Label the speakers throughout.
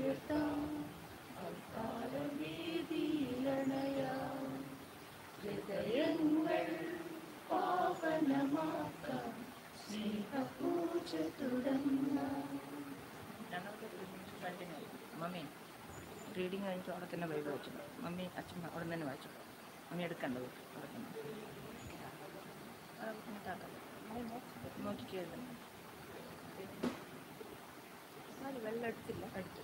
Speaker 1: ഉയർത്താം അവതാരവേദിയിലണയാം ഹൃദയങ്ങൾ പാവനമാക്കാം സ്നേഹപൂജ തുടങ്ങാം
Speaker 2: ഞങ്ങൾക്ക് കണ്ടിന്യൂ മമ്മി റീഡിങ് കഴിഞ്ഞിട്ട് അവിടെ തന്നെ ബൈബിൾ വെച്ചു മമ്മി അച്ഛൻ അവിടെ തന്നെ വായിച്ചു മമ്മി എടുക്കണ്ടത് അവിടെ തന്നെ അവിടെ ബുദ്ധിമുട്ടാക്കണ്ട. നോക്കിക്ക് എഴുതണം. നാല് വെള്ളം എടുത്തില്ല എടുത്തു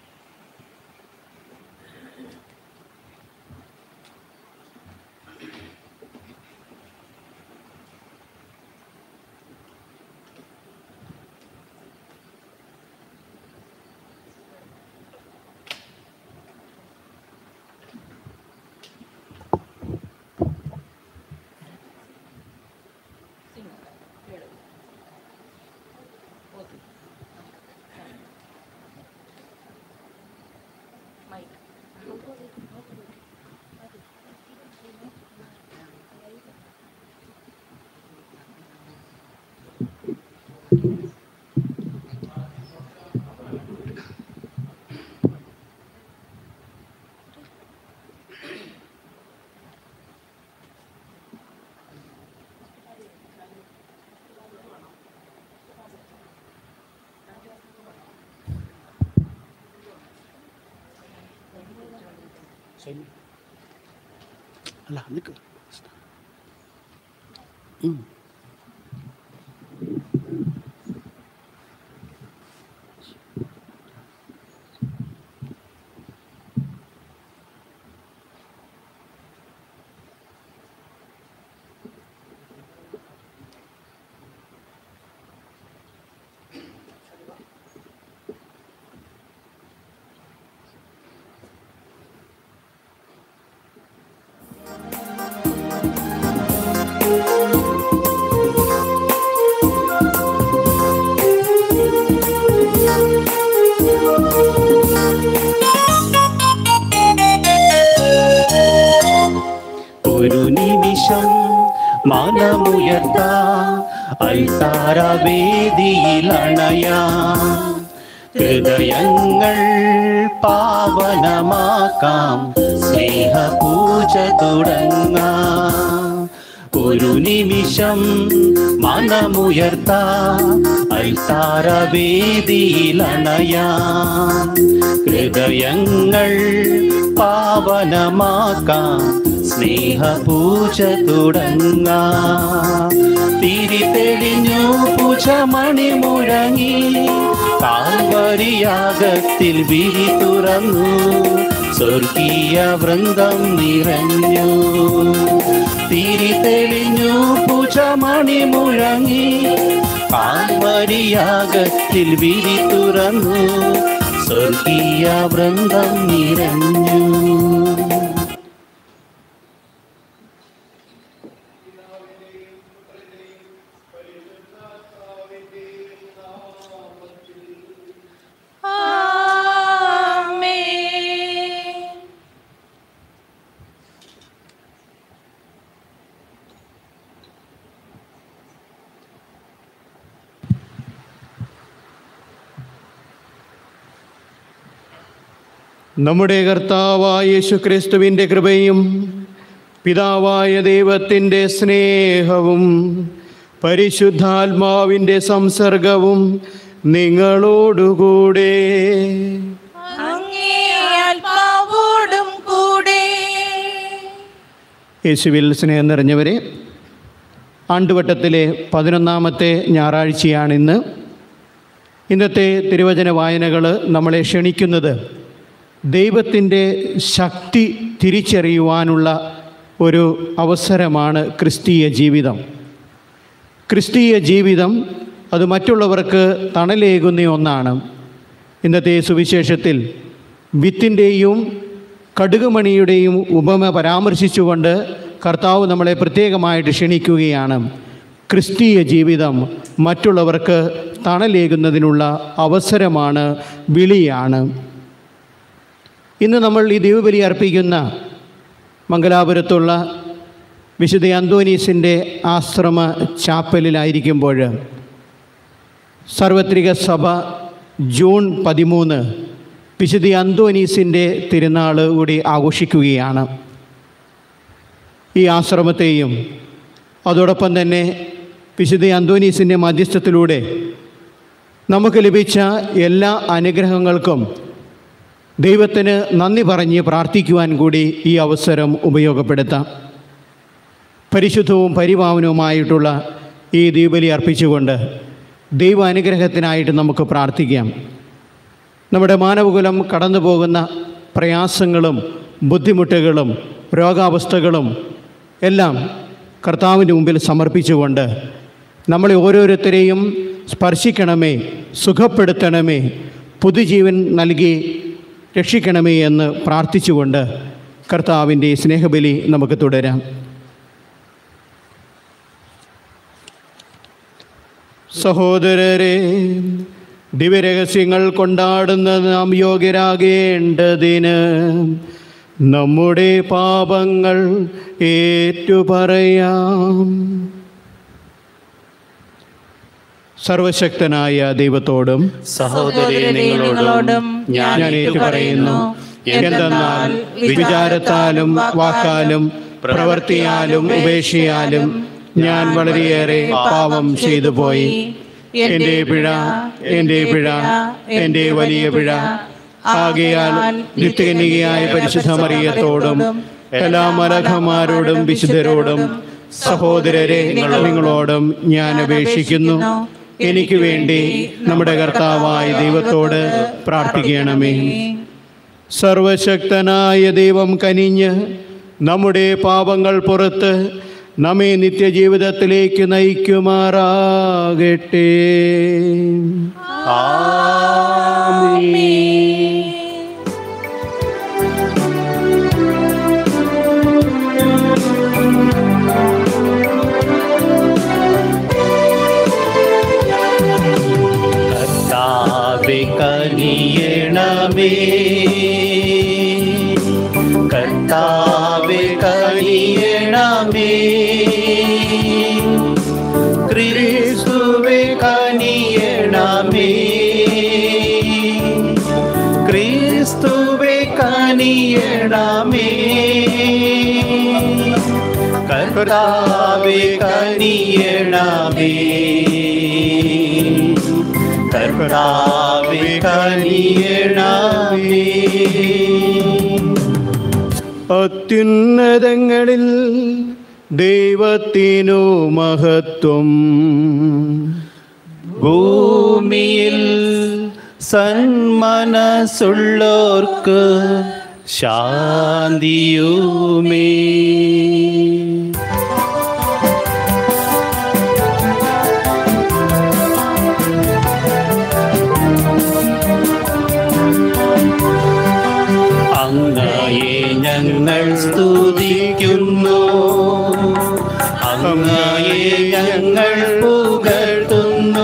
Speaker 2: സിംഗ് ഏഴ് ഓക്കെ മൈക്ക്
Speaker 3: അല്ല നിൽക്ക് ഉം. ഒരു നിമിഷം മനമുയർത്താ അൾത്താരവേദിയിലണയാ ഹൃദയങ്ങൾ പാവനമാക്കാം സ്നേഹപൂജ തുടങ്ങാം ഒരു നിമിഷം മനമുയർത്താ അൾത്താരവേദിയിലണയാ ഹൃദയങ്ങൾ പാവനമാക്കാം സ്നേഹപൂജ തുടങ്ങാം തിരി തെളിഞ്ഞു പൂജമണി മുഴങ്ങി കാൽവരിയാകത്തിൽ വിരി തുറന്നു സ്വർഗീയ വൃന്ദം നിറഞ്ഞു തിരി തെളിഞ്ഞു പൂജമണി മുഴങ്ങി കാൽവരിയാകത്തിൽ വിരി തുറന്നു സ്വർഗീയ വൃന്ദം നിറഞ്ഞു
Speaker 1: ആമേൻ
Speaker 3: നമ്മുടെ കർത്താവായ യേശുക്രിസ്തുവിൻ്റെ കൃപയും പിതാവായ ദൈവത്തിൻ്റെ സ്നേഹവും പരിശുദ്ധാത്മാവിൻ്റെ സംസർഗവും നിങ്ങളോടുകൂടെ
Speaker 1: അങ്ങേ ആത്മാവോടും കൂടെ
Speaker 3: യേശുവിൽ സ്നേഹം നിറഞ്ഞവരെ ആണ്ടുവട്ടത്തിലെ പതിനൊന്നാമത്തെ ഞായറാഴ്ചയാണിന്ന് ഇന്നത്തെ തിരുവചന വായനകൾ നമ്മളെ ക്ഷണിക്കുന്നത് ദൈവത്തിൻ്റെ ശക്തി തിരിച്ചറിയുവാനുള്ള ഒരു അവസരമാണ് ക്രിസ്തീയ ജീവിതം ക്രിസ്തീയ ജീവിതം അത് മറ്റുള്ളവർക്ക് തണലേകുന്ന ഒന്നാണ് ഇന്നത്തെ സുവിശേഷത്തിൽ വിത്തിൻ്റെയും കടുകുമണിയുടെയും ഉപമ പരാമർശിച്ചുകൊണ്ട് കർത്താവ് നമ്മളെ പ്രത്യേകമായിട്ട് ക്ഷണിക്കുകയാണ് ക്രിസ്തീയ ജീവിതം മറ്റുള്ളവർക്ക് തണലേകുന്നതിനുള്ള അവസരമാണ് വിളിയാണ് ഇന്ന് നമ്മൾ ഈ ദൈവബലി അർപ്പിക്കുന്ന മംഗലാപുരത്തുള്ള വിശുദ്ധ അന്തോനീസിൻ്റെ ആശ്രമ ചാപ്പലിലായിരിക്കുമ്പോൾ സർവത്രിക സഭ ജൂൺ പതിമൂന്ന് വിശുദ്ധ അന്തോനീസിൻ്റെ തിരുനാൾ കൂടി ആഘോഷിക്കുകയാണ് ഈ ആശ്രമത്തെയും അതോടൊപ്പം തന്നെ വിശുദ്ധ അന്തോനീസിൻ്റെ മധ്യസ്ഥത്തിലൂടെ നമുക്ക് ലഭിച്ച എല്ലാ അനുഗ്രഹങ്ങൾക്കും ദൈവത്തിന് നന്ദി പറഞ്ഞ് പ്രാർത്ഥിക്കുവാൻ കൂടി ഈ അവസരം ഉപയോഗപ്പെടുത്താം പരിശുദ്ധവും പരിപാവനവുമായിട്ടുള്ള ഈ ദീപലി അർപ്പിച്ചുകൊണ്ട് ദൈവ അനുഗ്രഹത്തിനായിട്ട് നമുക്ക് പ്രാർത്ഥിക്കാം നമ്മുടെ മാനവകുലം കടന്നു പോകുന്ന പ്രയാസങ്ങളും ബുദ്ധിമുട്ടുകളും രോഗാവസ്ഥകളും എല്ലാം കർത്താവിൻ്റെ മുമ്പിൽ സമർപ്പിച്ചുകൊണ്ട് നമ്മളെ ഓരോരുത്തരെയും സ്പർശിക്കണമേ സുഖപ്പെടുത്തണമേ പുതുജീവൻ നൽകി രക്ഷിക്കണമേ എന്ന് പ്രാർത്ഥിച്ചുകൊണ്ട് കർത്താവിൻ്റെ സ്നേഹബലി നമുക്ക് തുടരാം സഹോദരരെ ദിവ്യരഹസ്യങ്ങൾ കൊണ്ടാടുന്ന നാം യോഗ്യരാകേണ്ടതിന് നമ്മുടെ പാപങ്ങൾ ഏറ്റുപറയാം സർവശക്തനായ ദൈവത്തോടും
Speaker 4: സഹോദരി നിങ്ങളോടും ഞാൻ
Speaker 3: ഞാൻ ഏറ്റുപറയുന്നു എന്തെന്നാൽ വിചാരത്താലും വാക്കാലും പ്രവൃത്തിയാലും ഉപേക്ഷയാലും ഞാൻ വളരെയേറെ പാപം ചെയ്തു പോയി എൻ്റെ പിഴ എൻ്റെ പിഴ എൻ്റെ വലിയ പിഴ ആകയാൽ നിത്യകന്യകയായ പരിശുദ്ധ മറിയത്തോടും എല്ലാ മലഖമാരോടും വിശുദ്ധരോടും സഹോദരരെ നിങ്ങളോടും ഞാൻ അപേക്ഷിക്കുന്നു എനിക്ക് വേണ്ടി നമ്മുടെ കർത്താവായ ദൈവത്തോട് പ്രാർത്ഥിക്കണമേ സർവശക്തനായ ദൈവം കനിഞ്ഞ് നമ്മുടെ പാപങ്ങൾ പുറത്ത് നമ്മെ നിത്യജീവിതത്തിലേക്ക് നയിക്കുമാറാകട്ടെ
Speaker 4: കർത്താവെ കനിയണമേ കർത്താവെ കനിയണമേ ക്രിസ്തുവെ കനിയണമേ ക്രിസ്തുവെ കനിയണമേ കർത്താവെ കനിയണമേ കർത്താവെ കനിയണമേ
Speaker 3: അത്യുന്നതങ്ങളിൽ ദൈവത്തിനു മഹത്വം
Speaker 4: ഭൂമിയിൽ സന്മനസ്സുള്ളോർക്ക് ശാന്തിയുമേ അങ്ങയെ ഞങ്ങൾ സ്തുതിക്കുന്നു അങ്ങയെ ഞങ്ങൾ പുകഴ്ത്തുന്നു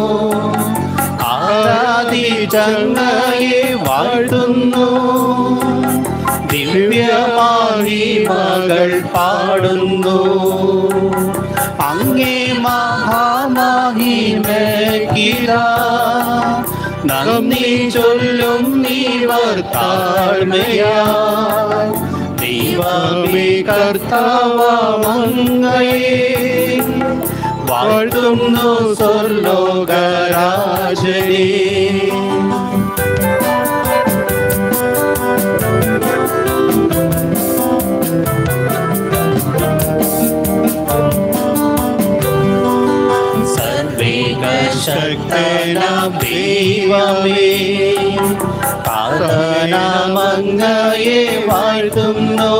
Speaker 4: ആരാധിച്ചങ്ങയെ വാഴ്ത്തുന്നു ദിവ്യമായി മകൾ പാടുന്നു അങ്ങേ മഹാമഹിമക്കിതാ നന്ദി ചൊല്ലും നീവർ താഴ്മയാ ദൈവമേ കർത്താവങ്ങയെ വാഴ്ത്തുന്നു സ്വർലോകരാജനെ സർവേകശക്തനാം ദൈവമേ പാതനാമങ്ങയെ വാഴ്ത്തുന്നു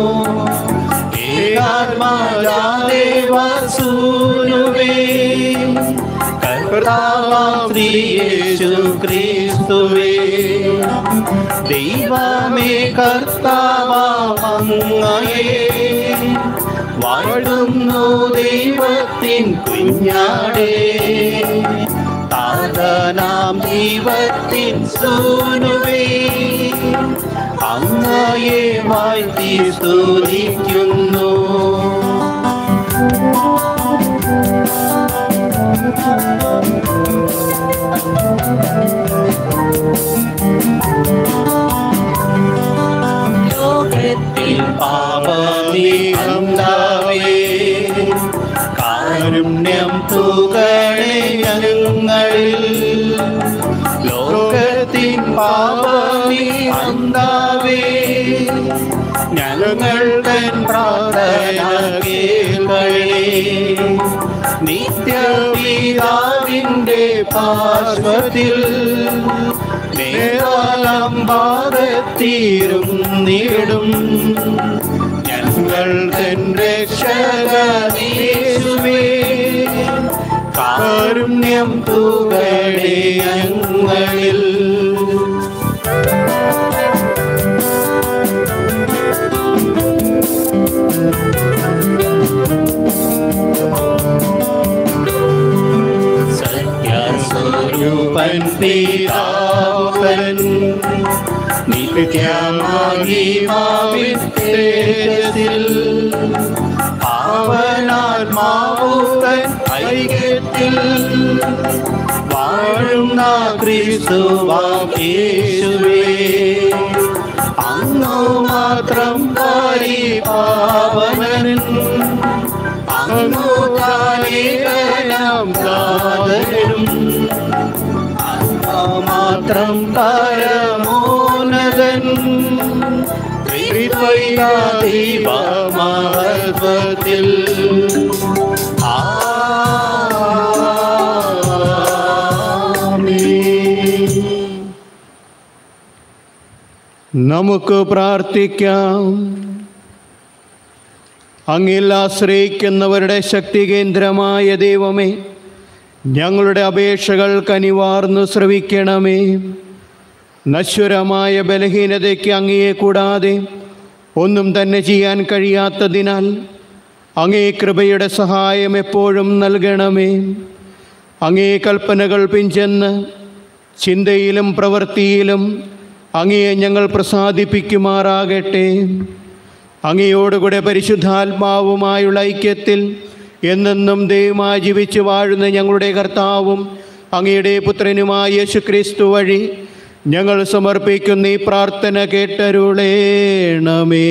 Speaker 4: ഏകാത്മാവസൂനുവേ കർത്താവാം യേശു ക്രിസ്തുവേ ദൈവമേ കർത്താവാമങ്ങയെ വാഴുന്നു ദൈവത്തിൻ കുഞ്ഞാടേ താതനാം ദൈവത്തിൻ സൂനുവേ അങ്ങയെ വാഴ്ത്തി സ്തുതിക്കുന്നു
Speaker 1: ും
Speaker 4: പാപമേ അന്താവേ ഞങ്ങൾ തൻ പ്രാർത്ഥന കേൾക്കണേ നിത്യപിതാവിൻ്റെ പാർശ്വത്തിൽ നേരാളം ഭാഗത്തീരും നീടും ഞങ്ങൾ തൻ രക്ഷകനീസുവേ കാരുണ്യം തൂകണേ ഞങ്ങളിൽ സത്യസ്വരൂപൻ പിതാവൻ നിത്യമാകി മാവിൻ തേജസ്സിൽ പാവനാത്മാവുതൻ ഐക്യത്തിൽ വാഴുന്ന ക്രിസ്തുവാശുവേ അങ്ങു മാത്രം പരിപാവനൻ അങ്ങു കാലികനം കാതലും അങ്ങു മാത്രം പരമോന്നതൻ ത്രിത്വൈകാധിപമഹത്വത്തിൽ ആമേൻ
Speaker 3: നമുക്ക് പ്രാർത്ഥിക്കാം അങ്ങിൽ ആശ്രയിക്കുന്നവരുടെ ശക്തി കേന്ദ്രമായ ദൈവമേ ഞങ്ങളുടെ അപേക്ഷകൾ കനിവാർന്നു ശ്രവിക്കണമേ നശ്വരമായ ബലഹീനതയ്ക്ക് അങ്ങയെ കൂടാതെ ഒന്നും തന്നെ ചെയ്യാൻ കഴിയാത്തതിനാൽ അങ്ങേ കൃപയുടെ സഹായം എപ്പോഴും നൽകണമേ അങ്ങേ കൽപ്പനകൾ പിഞ്ചെന്ന് ചിന്തയിലും പ്രവൃത്തിയിലും അങ്ങയെ ഞങ്ങൾ പ്രസാദിപ്പിക്കുമാറാകട്ടെ അങ്ങയോടുകൂടെ പരിശുദ്ധാത്മാവുമായുള്ള ഐക്യത്തിൽ എന്നെന്നും ദൈവമായി ജീവിച്ച് വാഴുന്ന ഞങ്ങളുടെ കർത്താവും അങ്ങയുടെ പുത്രനുമായ യേശു ക്രിസ്തു വഴി ഞങ്ങൾ സമർപ്പിക്കുന്ന ഈ പ്രാർത്ഥന കേട്ടരുളേണമേ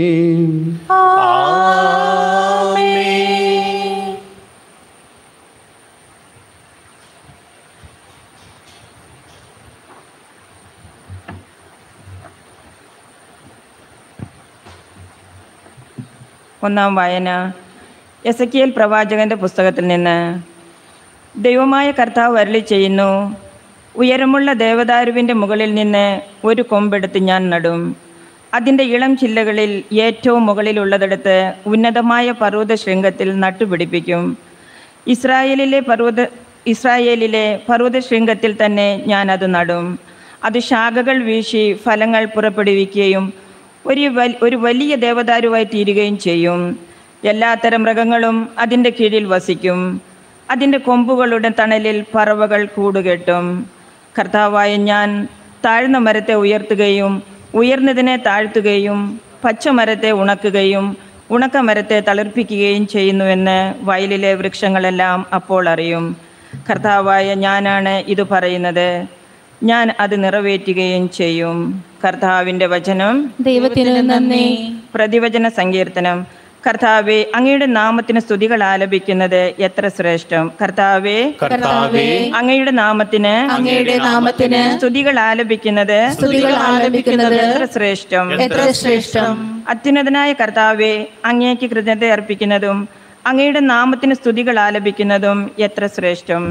Speaker 2: ഒന്നാം വായന എസക്കിയൽ പ്രവാചകന്റെ പുസ്തകത്തിൽ നിന്ന് ദൈവമായ കർത്താവ് അരളി ചെയ്യുന്നു ഉയരമുള്ള ദേവദാരുവിൻ്റെ മുകളിൽ നിന്ന് ഒരു കൊമ്പെടുത്ത് ഞാൻ നടും അതിൻ്റെ ഇളം ചില്ലകളിൽ ഏറ്റവും മുകളിലുള്ളതെടുത്ത് ഉന്നതമായ പർവ്വത ശൃംഗത്തിൽ നട്ടുപിടിപ്പിക്കും ഇസ്രായേലിലെ പർവ്വത ഇസ്രായേലിലെ പർവ്വത ശൃംഗത്തിൽ തന്നെ ഞാൻ അത് നടും അത് ശാഖകൾ വീശി ഫലങ്ങൾ പുറപ്പെടുവിക്കുകയും ഒരു വൽ ഒരു വലിയ ദേവദാരുവായി തീരുകയും ചെയ്യും എല്ലാത്തരം മൃഗങ്ങളും അതിൻ്റെ കീഴിൽ വസിക്കും അതിൻ്റെ കൊമ്പുകളുടെ തണലിൽ പറവകൾ കൂടുകെട്ടും കർത്താവായ ഞാൻ താഴ്ന്ന മരത്തെ ഉയർത്തുകയും ഉയർന്നതിനെ താഴ്ത്തുകയും പച്ചമരത്തെ ഉണക്കുകയും ഉണക്കമരത്തെ തളിർപ്പിക്കുകയും ചെയ്യുന്നുവെന്ന് വയലിലെ വൃക്ഷങ്ങളെല്ലാം അപ്പോൾ അറിയും കർത്താവായ ഞാനാണ് ഇത് പറയുന്നത് ഞാൻ അത് നിറവേറ്റുകയും ചെയ്യും കർത്താവിൻ്റെ വചനം
Speaker 1: ദൈവത്തിന് നന്ദി
Speaker 2: പ്രതിവചന സങ്കീർത്തനം കർത്താവെ അങ്ങയുടെ നാമത്തിന് സ്തുതികൾ ആലപിക്കുന്നത് എത്ര ശ്രേഷ്ഠം കർത്താവെ
Speaker 4: കർത്താവേ
Speaker 2: അങ്ങയുടെ നാമത്തിന്
Speaker 1: അങ്ങയുടെ നാമത്തിന്
Speaker 2: സ്തുതികൾ ആലപിക്കുന്നത്
Speaker 1: സ്തുതികൾ ആലപിക്കുന്നത്
Speaker 2: എത്ര ശ്രേഷ്ഠം
Speaker 1: എത്ര ശ്രേഷ്ഠം
Speaker 2: അത്യുന്നതനായ കർത്താവെ അങ്ങേക്ക് കൃതജ്ഞത അർപ്പിക്കുന്നതും അങ്ങയുടെ നാമത്തിന് സ്തുതികൾ ആലപിക്കുന്നതും എത്ര ശ്രേഷ്ഠം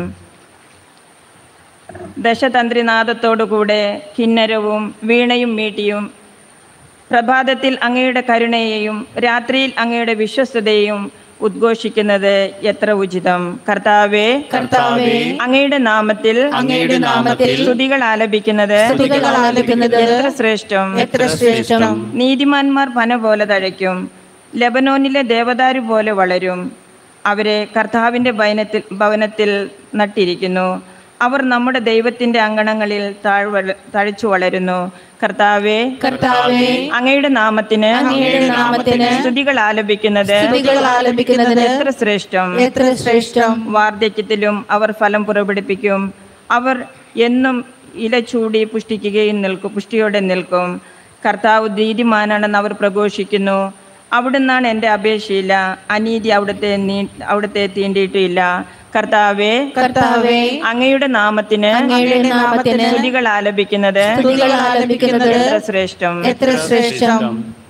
Speaker 2: ദശതന്ത്രിനാദത്തോടുകൂടെ കിന്നരവും വീണയും മീട്ടിയും പ്രഭാതത്തിൽ അങ്ങയുടെ കരുണയെയും രാത്രിയിൽ അങ്ങയുടെ വിശ്വസ്തതയും ഉദ്ഘോഷിക്കുന്നത് എത്ര ഉചിതം കർത്താവെ
Speaker 1: കർത്താവേ
Speaker 2: അങ്ങയുടെ നാമത്തിൽ
Speaker 1: അങ്ങയുടെ നാമത്തിൽ
Speaker 2: സ്തുതികൾ ആലപിക്കുന്നത്
Speaker 1: സ്തുതികൾ ആലപിക്കുന്നത്
Speaker 2: എത്ര ശ്രേഷ്ഠം
Speaker 1: എത്ര ശ്രേഷ്ഠം
Speaker 2: നീതിമാന്മാർ പന പോലെ തഴയ്ക്കും ലെബനോനിലെ ദേവദാരു പോലെ വളരും അവരെ കർത്താവിൻ്റെ ഭവനത്തിൽ ഭവനത്തിൽ നട്ടിരിക്കുന്നു അവർ നമ്മുടെ ദൈവത്തിൻ്റെ അങ്കണങ്ങളിൽ താഴ്വ തഴച്ചു വളരുന്നു കർത്താവെ
Speaker 1: കർത്താവേ
Speaker 2: അങ്ങയുടെ നാമത്തിന്
Speaker 1: അങ്ങയുടെ നാമത്തിന്
Speaker 2: സ്തുതികൾ ആലപിക്കുന്നത്
Speaker 1: സ്തുതികൾ ആലപിക്കുന്നത്
Speaker 2: എത്ര ശ്രേഷ്ഠം
Speaker 1: എത്ര ശ്രേഷ്ഠം
Speaker 2: വാർദ്ധക്യത്തിലും അവർ ഫലം പുറപ്പെടുപ്പിക്കും അവർ എന്നും ഇല ചൂടി പുഷ്ടിക്കുകയും നിൽക്കും പുഷ്ടിയോടെ നിൽക്കും കർത്താവ് നീതിമാനാണെന്ന് അവർ പ്രഘോഷിക്കുന്നു അവിടുന്നാണ് എൻ്റെ അപേക്ഷയില്ല അനീതി അവിടുത്തെ നീ അവിടുത്തെ തീണ്ടിയിട്ടില്ല കർത്താവെ
Speaker 1: കർത്താവേ
Speaker 2: അങ്ങയുടെ നാമത്തിന്
Speaker 1: അങ്ങയുടെ നാമത്തിന്
Speaker 2: സ്തുതികൾ ആലപിക്കുന്നത്
Speaker 1: സ്തുതികൾ ആലപിക്കുന്നത്
Speaker 2: എത്ര ശ്രേഷ്ഠം
Speaker 1: എത്ര ശ്രേഷ്ഠം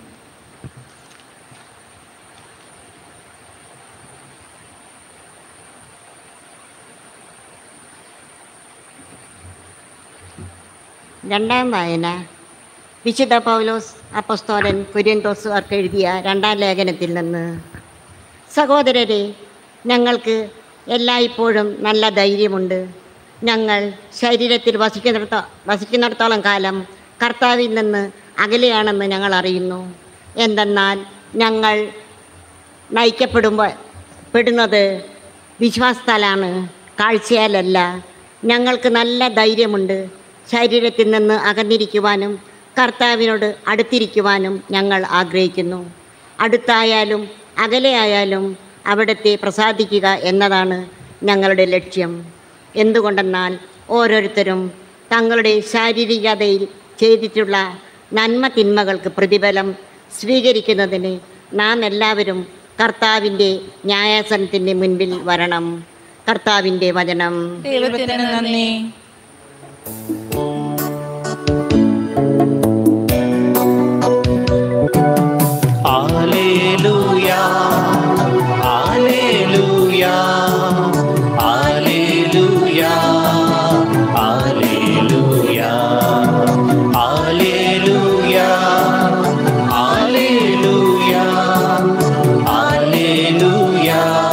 Speaker 5: രണ്ടാം വായന വിശുദ്ധ പൗലോസ് അപ്പസ്തോലൻ കുര്യന്തോസുകാർക്ക് എഴുതിയ രണ്ടാം ലേഖനത്തിൽ നിന്ന് സഹോദരരെ ഞങ്ങൾക്ക് എല്ലായ്പ്പോഴും നല്ല ധൈര്യമുണ്ട് ഞങ്ങൾ ശരീരത്തിൽ വസിക്കുന്നിടത്ത വസിക്കുന്നിടത്തോളം കാലം കർത്താവിൽ നിന്ന് അകലെയാണെന്ന് ഞങ്ങൾ അറിയുന്നു എന്തെന്നാൽ ഞങ്ങൾ നയിക്കപ്പെടുമ്പോൾ പെടുന്നത് വിശ്വാസത്താലാണ് കാഴ്ചയാലല്ല ഞങ്ങൾക്ക് നല്ല ധൈര്യമുണ്ട് ശരീരത്തിൽ നിന്ന് അകന്നിരിക്കുവാനും കർത്താവിനോട് അടുത്തിരിക്കുവാനും ഞങ്ങൾ ആഗ്രഹിക്കുന്നു അടുത്തായാലും അകലെയായാലും അവിടത്തെ പ്രസാദിക്കുക എന്നതാണ് ഞങ്ങളുടെ ലക്ഷ്യം എന്തുകൊണ്ടെന്നാൽ ഓരോരുത്തരും തങ്ങളുടെ ശാരീരികതയിൽ ചെയ്തിട്ടുള്ള നന്മ തിന്മകൾക്ക് പ്രതിഫലം സ്വീകരിക്കുന്നതിന് നാം എല്ലാവരും കർത്താവിൻ്റെ ന്യായാസനത്തിൻ്റെ മുൻപിൽ വരണം കർത്താവിൻ്റെ വചനം
Speaker 1: ദൈവത്തിന് നന്ദി
Speaker 4: ഹല്ലേലൂയ ഹല്ലേലൂയ ഹല്ലേലൂയ ഹല്ലേലൂയ ഹല്ലേലൂയ ഹല്ലേലൂയ ഹല്ലേലൂയ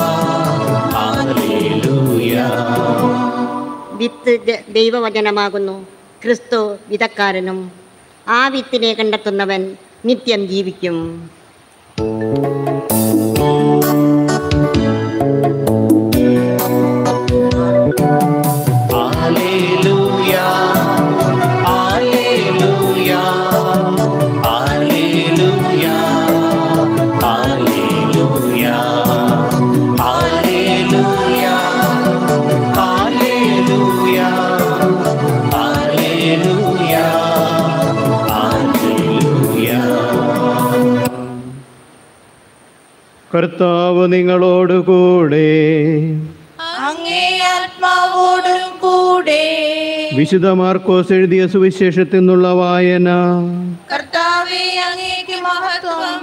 Speaker 4: ഹല്ലേലൂയ
Speaker 5: വിത്ത് ദ- ദൈവവചനമാകുന്നു ക്രിസ്തു വിധക്കാരനും ആ വിത്തിനെ കണ്ടെത്തുന്നവൻ നിത്യം ജീവിക്കും
Speaker 4: ഹല്ലേലൂയ ഹല്ലേലൂയ ഹല്ലേലൂയ ഹല്ലേലൂയ ഹല്ലേലൂയ ഹല്ലേലൂയ ഹല്ലേലൂയ ഹല്ലേലൂയ
Speaker 3: കർത്താവ് നിങ്ങളോടുകൂടെ
Speaker 1: അങ്ങേ ആത്മാവോടും കൂടെ
Speaker 3: വിശുദ്ധ മാർക്കോസ് എഴുതിയ സുവിശേഷത്തിൽ നിന്നുള്ള വായന
Speaker 1: കർത്താവേ അങ്ങേക്ക് മഹത്വം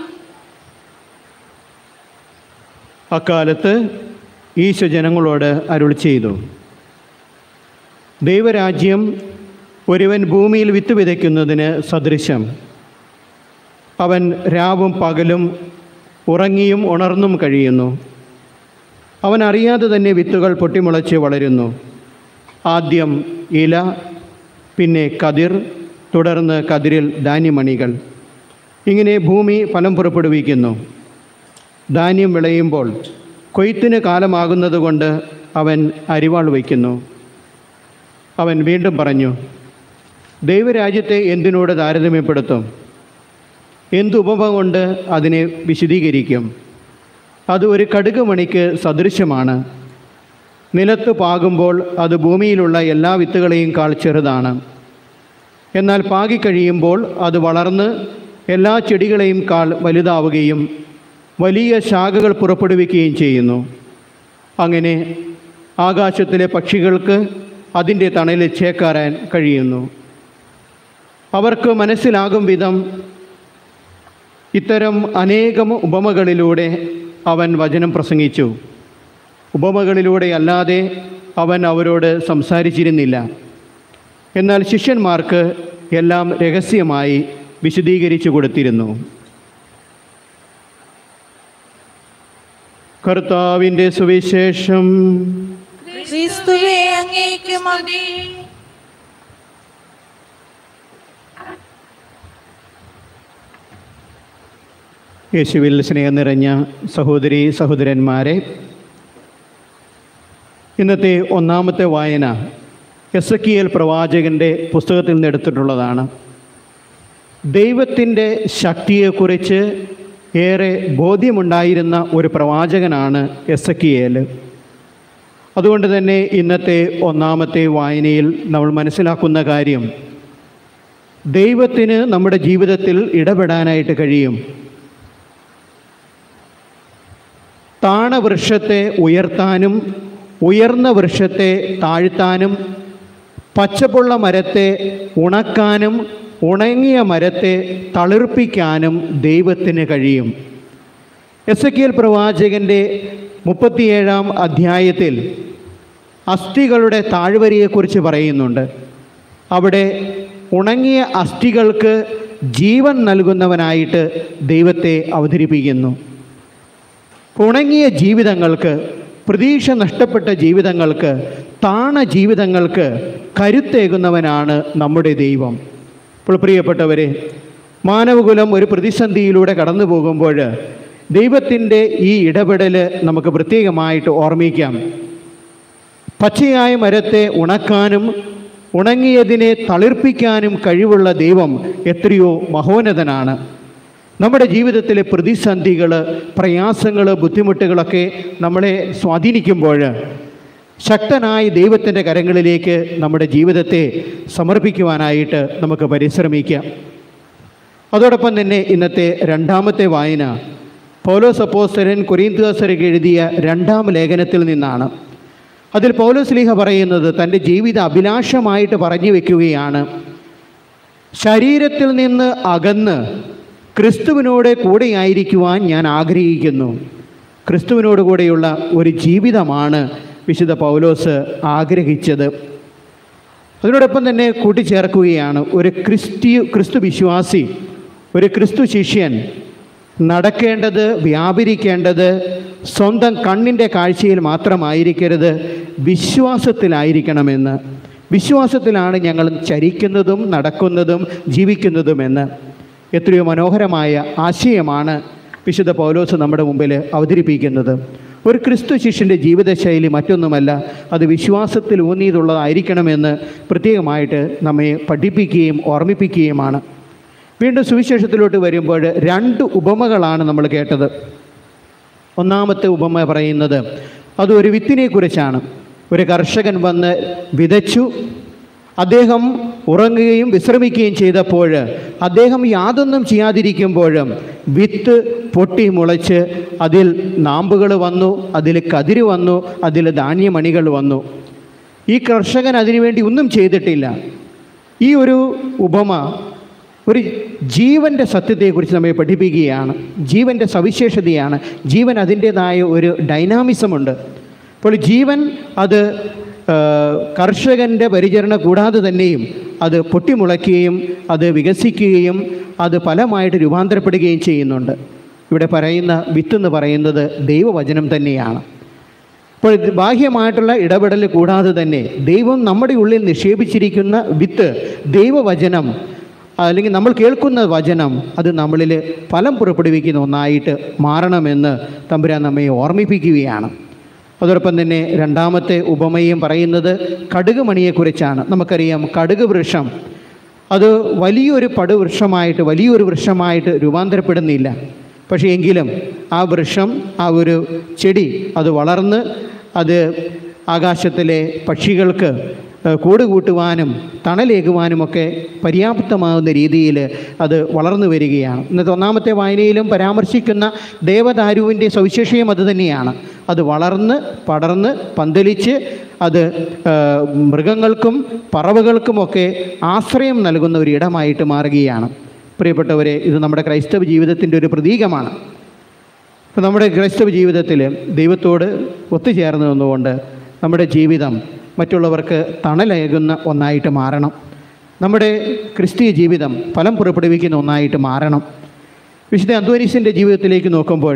Speaker 3: അക്കാലത്ത് ഈശോ ജനങ്ങളോട് അരുൾ ചെയ്തു ദൈവരാജ്യം ഒരുവൻ ഭൂമിയിൽ വിത്ത് വിതയ്ക്കുന്നതിന് സദൃശം അവൻ രാവും പകലും ഉറങ്ങിയും ഉണർന്നും കഴിയുന്നു അവൻ അറിയാതെ തന്നെ വിത്തുകൾ പൊട്ടിമുളച്ച് വളരുന്നു ആദ്യം ഇല പിന്നെ കതിർ തുടർന്ന് കതിരിൽ ധാന്യമണികൾ ഇങ്ങനെ ഭൂമി ഫലം പുറപ്പെടുവിക്കുന്നു ധാന്യം വിളയുമ്പോൾ കൊയ്ത്തിന് കാലമാകുന്നതുകൊണ്ട് അവൻ അരിവാൾ വയ്ക്കുന്നു അവൻ വീണ്ടും പറഞ്ഞു ദൈവരാജ്യത്തെ എന്തിനോട് താരതമ്യപ്പെടുത്തും എന്ത് ഉപമ കൊണ്ട് അതിനെ വിശദീകരിക്കും അത് ഒരു കടുക് മണിക്ക് സദൃശ്യമാണ് നിലത്ത് പാകുമ്പോൾ അത് ഭൂമിയിലുള്ള എല്ലാ വിത്തുകളെയും കാൾ ചെറുതാണ് എന്നാൽ പാകിക്കഴിയുമ്പോൾ അത് വളർന്ന് എല്ലാ ചെടികളെയും കാൾ വലുതാവുകയും വലിയ ശാഖകൾ പുറപ്പെടുവിക്കുകയും ചെയ്യുന്നു അങ്ങനെ ആകാശത്തിലെ പക്ഷികൾക്ക് അതിൻ്റെ തണലിൽ ചേക്കാറാൻ കഴിയുന്നു അവർക്ക് മനസ്സിലാകും വിധം ഇത്തരം അനേകം ഉപമകളിലൂടെ അവൻ വചനം പ്രസംഗിച്ചു ഉപമകളിലൂടെ അല്ലാതെ അവൻ അവരോട് സംസാരിച്ചിരുന്നില്ല എന്നാൽ ശിഷ്യന്മാർക്ക് എല്ലാം രഹസ്യമായി വിശദീകരിച്ചു കൊടുത്തിരുന്നു കർത്താവിൻ്റെ സുവിശേഷം
Speaker 1: ക്രിസ്തുവേ അങ്ങേക്ക് മതി
Speaker 3: യേശുവിൽ സ്നേഹം നിറഞ്ഞ സഹോദരി സഹോദരന്മാരെ ഇന്നത്തെ ഒന്നാമത്തെ വായന എസ് എ പ്രവാചകൻ്റെ പുസ്തകത്തിൽ നിന്ന് എടുത്തിട്ടുള്ളതാണ് ദൈവത്തിൻ്റെ ശക്തിയെക്കുറിച്ച് ഏറെ ബോധ്യമുണ്ടായിരുന്ന ഒരു പ്രവാചകനാണ് എസ് എ അതുകൊണ്ട് തന്നെ ഇന്നത്തെ ഒന്നാമത്തെ വായനയിൽ നമ്മൾ മനസ്സിലാക്കുന്ന കാര്യം ദൈവത്തിന് നമ്മുടെ ജീവിതത്തിൽ ഇടപെടാനായിട്ട് കഴിയും താണവൃക്ഷത്തെ ഉയർത്താനും ഉയർന്ന വൃക്ഷത്തെ താഴ്ത്താനും പച്ചപ്പുള്ള മരത്തെ ഉണക്കാനും ഉണങ്ങിയ മരത്തെ തളിർപ്പിക്കാനും ദൈവത്തിന് കഴിയും എസ് എ പ്രവാചകൻ്റെ മുപ്പത്തിയേഴാം അധ്യായത്തിൽ അസ്ഥികളുടെ താഴ്വരയെക്കുറിച്ച് പറയുന്നുണ്ട് അവിടെ ഉണങ്ങിയ അസ്ഥികൾക്ക് ജീവൻ നൽകുന്നവനായിട്ട് ദൈവത്തെ അവതരിപ്പിക്കുന്നു ഉണങ്ങിയ ജീവിതങ്ങൾക്ക് പ്രതീക്ഷ നഷ്ടപ്പെട്ട ജീവിതങ്ങൾക്ക് താണ ജീവിതങ്ങൾക്ക് കരുത്തേകുന്നവനാണ് നമ്മുടെ ദൈവം ഇപ്പോൾ പ്രിയപ്പെട്ടവരെ മാനവകുലം ഒരു പ്രതിസന്ധിയിലൂടെ കടന്നു പോകുമ്പോൾ ദൈവത്തിൻ്റെ ഈ ഇടപെടൽ നമുക്ക് പ്രത്യേകമായിട്ട് ഓർമ്മിക്കാം പച്ചയായ മരത്തെ ഉണക്കാനും ഉണങ്ങിയതിനെ തളിർപ്പിക്കാനും കഴിവുള്ള ദൈവം എത്രയോ മഹോന്നതനാണ് നമ്മുടെ ജീവിതത്തിലെ പ്രതിസന്ധികൾ പ്രയാസങ്ങൾ ബുദ്ധിമുട്ടുകളൊക്കെ നമ്മളെ സ്വാധീനിക്കുമ്പോൾ ശക്തനായ ദൈവത്തിൻ്റെ കരങ്ങളിലേക്ക് നമ്മുടെ ജീവിതത്തെ സമർപ്പിക്കുവാനായിട്ട് നമുക്ക് പരിശ്രമിക്കാം അതോടൊപ്പം തന്നെ ഇന്നത്തെ രണ്ടാമത്തെ വായന പൗലോസ് അപ്പോസ്തലൻ കൊരീന്തുകാസർക്ക് എഴുതിയ രണ്ടാം ലേഖനത്തിൽ നിന്നാണ് അതിൽ പൗലോസ് ലീഹ പറയുന്നത് തൻ്റെ ജീവിത അഭിലാഷമായിട്ട് പറഞ്ഞു വെക്കുകയാണ് ശരീരത്തിൽ നിന്ന് അകന്ന് ക്രിസ്തുവിനോട് കൂടെയായിരിക്കുവാൻ ഞാൻ ആഗ്രഹിക്കുന്നു ക്രിസ്തുവിനോട് കൂടെയുള്ള ഒരു ജീവിതമാണ് വിശുദ്ധ പൗലോസ് ആഗ്രഹിച്ചത് അതിനോടൊപ്പം തന്നെ കൂട്ടിച്ചേർക്കുകയാണ് ഒരു ക്രിസ്ത്യു ക്രിസ്തു വിശ്വാസി ഒരു ക്രിസ്തു ശിഷ്യൻ നടക്കേണ്ടത് വ്യാപരിക്കേണ്ടത് സ്വന്തം കണ്ണിൻ്റെ കാഴ്ചയിൽ മാത്രമായിരിക്കരുത് വിശ്വാസത്തിലായിരിക്കണമെന്ന് വിശ്വാസത്തിലാണ് ഞങ്ങൾ ചരിക്കുന്നതും നടക്കുന്നതും ജീവിക്കുന്നതുമെന്ന് എത്രയോ മനോഹരമായ ആശയമാണ് വിശുദ്ധ പൗലോസ് നമ്മുടെ മുമ്പിൽ അവതരിപ്പിക്കുന്നത് ഒരു ക്രിസ്തു ശിഷ്യൻ്റെ ജീവിതശൈലി മറ്റൊന്നുമല്ല അത് വിശ്വാസത്തിൽ ഊന്നിയതുള്ളതായിരിക്കണമെന്ന് പ്രത്യേകമായിട്ട് നമ്മെ പഠിപ്പിക്കുകയും ഓർമ്മിപ്പിക്കുകയുമാണ് വീണ്ടും സുവിശേഷത്തിലോട്ട് വരുമ്പോൾ രണ്ട് ഉപമകളാണ് നമ്മൾ കേട്ടത് ഒന്നാമത്തെ ഉപമ പറയുന്നത് അത് ഒരു വിത്തിനെ കുറിച്ചാണ് ഒരു കർഷകൻ വന്ന് വിതച്ചു അദ്ദേഹം ഉറങ്ങുകയും വിശ്രമിക്കുകയും ചെയ്തപ്പോൾ അദ്ദേഹം യാതൊന്നും ചെയ്യാതിരിക്കുമ്പോഴും വിത്ത് പൊട്ടി മുളച്ച് അതിൽ നാമ്പുകൾ വന്നു അതിൽ കതിര് വന്നു അതിൽ ധാന്യമണികൾ വന്നു ഈ കർഷകൻ അതിനുവേണ്ടി ഒന്നും ചെയ്തിട്ടില്ല ഈ ഒരു ഉപമ ഒരു ജീവൻ്റെ സത്യത്തെക്കുറിച്ച് നമ്മെ പഠിപ്പിക്കുകയാണ് ജീവൻ്റെ സവിശേഷതയാണ് ജീവൻ അതിൻ്റേതായ ഒരു ഡൈനാമിസമുണ്ട് അപ്പോൾ ജീവൻ അത് ആ, കർഷകൻ്റെ പരിചരണ കൂടാതെ തന്നെയും അത് പൊട്ടിമുളയ്ക്കുകയും അത് വികസിക്കുകയും അത് ഫലമായിട്ട് രൂപാന്തരപ്പെടുകയും ചെയ്യുന്നുണ്ട് ഇവിടെ പറയുന്ന വിത്ത് എന്ന് പറയുന്നത് ദൈവവചനം തന്നെയാണ് അപ്പോൾ ഇത് ബാഹ്യമായിട്ടുള്ള ഇടപെടൽ കൂടാതെ തന്നെ ദൈവം നമ്മുടെ ഉള്ളിൽ നിക്ഷേപിച്ചിരിക്കുന്ന വിത്ത് ദൈവവചനം അല്ലെങ്കിൽ നമ്മൾ കേൾക്കുന്ന വചനം അത് നമ്മളിൽ ഫലം പുറപ്പെടുവിക്കുന്ന ഒന്നായിട്ട് മാറണമെന്ന് തമ്പുരാൻ നമ്മെ ഓർമ്മിപ്പിക്കുകയാണ് അതോടൊപ്പം തന്നെ രണ്ടാമത്തെ ഉപമയും പറയുന്നത് കടുക് മണിയെക്കുറിച്ചാണ് നമുക്കറിയാം കടുക് വൃക്ഷം അത് വലിയൊരു പടുവൃക്ഷമായിട്ട് വലിയൊരു വൃക്ഷമായിട്ട് രൂപാന്തരപ്പെടുന്നില്ല പക്ഷേ എങ്കിലും ആ വൃക്ഷം ആ ഒരു ചെടി അത് വളർന്ന് അത് ആകാശത്തിലെ പക്ഷികൾക്ക് ഏഹ്, കൂട് കൂട്ടുവാനും തണലേകുവാനുമൊക്കെ പര്യാപ്തമാകുന്ന രീതിയിൽ അത് വളർന്നു വരികയാണ് ഇന്നത്തെ ഒന്നാമത്തെ വായനയിലും പരാമർശിക്കുന്ന ദേവദാരുവിൻ്റെ സവിശേഷയും അത് തന്നെയാണ് അത് വളർന്ന് പടർന്ന് പന്തലിച്ച് അത് ഏഹ്, മൃഗങ്ങൾക്കും പറവകൾക്കുമൊക്കെ ആശ്രയം നൽകുന്ന ഒരു ഇടമായിട്ട് മാറുകയാണ് പ്രിയപ്പെട്ടവരെ ഇത് നമ്മുടെ ക്രൈസ്തവ ജീവിതത്തിൻ്റെ ഒരു പ്രതീകമാണ് അപ്പോൾ നമ്മുടെ ക്രൈസ്തവ ജീവിതത്തിൽ ദൈവത്തോട് ഒത്തുചേർന്ന് നിന്നുകൊണ്ട് നമ്മുടെ ജീവിതം മറ്റുള്ളവർക്ക് തണലേകുന്ന ഒന്നായിട്ട് മാറണം നമ്മുടെ ക്രിസ്തീയ ജീവിതം ഫലം പുറപ്പെടുവിക്കുന്ന ഒന്നായിട്ട് മാറണം വിശുദ്ധ അന്തോനീസിൻ്റെ ജീവിതത്തിലേക്ക് നോക്കുമ്പോൾ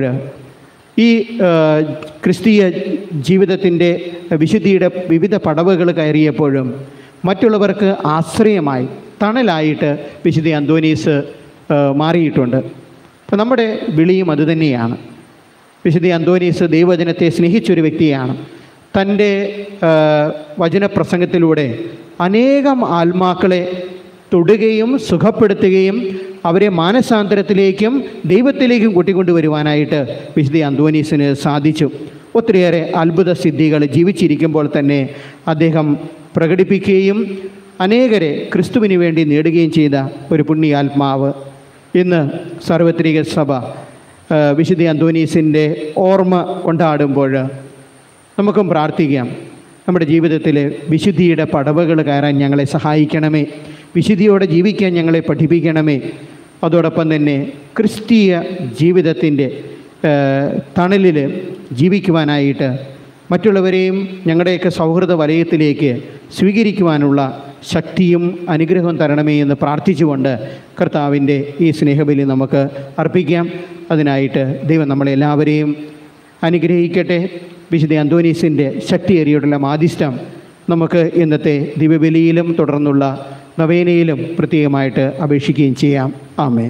Speaker 3: ഈ ആ, ക്രിസ്തീയ ജീവിതത്തിൻ്റെ വിശുദ്ധിയുടെ വിവിധ പടവുകൾ കയറിയപ്പോഴും മറ്റുള്ളവർക്ക് ആശ്രയമായി തണലായിട്ട് വിശുദ്ധ അന്തോനീസ് ആ, മാറിയിട്ടുണ്ട് അപ്പോൾ നമ്മുടെ വിളിയും അതുതന്നെയാണ് വിശുദ്ധ അന്തോനീസ് ദൈവവചനത്തെ സ്നേഹിച്ചൊരു വ്യക്തിയാണ് തൻ്റെ ആ, വചനപ്രസംഗത്തിലൂടെ അനേകം ആത്മാക്കളെ തൊടുകയും സുഖപ്പെടുത്തുകയും അവരെ മാനസാന്തരത്തിലേക്കും ദൈവത്തിലേക്കും കൂട്ടിക്കൊണ്ടുവരുവാനായിട്ട് വിശുദ്ധ അന്തോനീസിന് സാധിച്ചു ഒത്തിരിയേറെ അത്ഭുത സിദ്ധികൾ ജീവിച്ചിരിക്കുമ്പോൾ തന്നെ അദ്ദേഹം പ്രകടിപ്പിക്കുകയും അനേകരെ ക്രിസ്തുവിന് വേണ്ടി നേടുകയും ചെയ്ത ഒരു പുണ്യാത്മാവ് ഇന്ന് സാർവത്രിക സഭ ആ, വിശുദ്ധ അന്തോനീസിൻ്റെ ഓർമ്മ കൊണ്ടാടുമ്പോൾ നമുക്കും പ്രാർത്ഥിക്കാം നമ്മുടെ ജീവിതത്തിൽ വിശുദ്ധിയുടെ പടവുകൾ കയറാൻ ഞങ്ങളെ സഹായിക്കണമേ വിശുദ്ധിയോടെ ജീവിക്കാൻ ഞങ്ങളെ പഠിപ്പിക്കണമേ അതോടൊപ്പം തന്നെ ക്രിസ്തീയ ജീവിതത്തിൻ്റെ തണലിൽ ജീവിക്കുവാനായിട്ട് മറ്റുള്ളവരെയും ഞങ്ങളുടെയൊക്കെ സൗഹൃദ വലയത്തിലേക്ക് സ്വീകരിക്കുവാനുള്ള ശക്തിയും അനുഗ്രഹവും തരണമേ എന്ന് പ്രാർത്ഥിച്ചുകൊണ്ട് കർത്താവിൻ്റെ ഈ സ്നേഹബലി നമുക്ക് അർപ്പിക്കാം അതിനായിട്ട് ദൈവം നമ്മളെല്ലാവരെയും അനുഗ്രഹിക്കട്ടെ വിശുദ്ധ അന്തോനീസിൻ്റെ ശക്തിയേറിയുള്ള മാധ്യസ്ഥം നമുക്ക് ഇന്നത്തെ ദിവ്യബലിയിലും തുടർന്നുള്ള നവേനയിലും പ്രത്യേകമായിട്ട് അപേക്ഷിക്കുകയും ചെയ്യാം ആമേൻ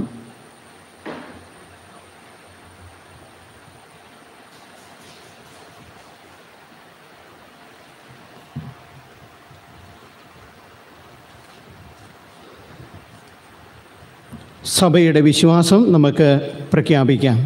Speaker 3: സഭയുടെ വിശ്വാസം നമുക്ക് പ്രഖ്യാപിക്കാം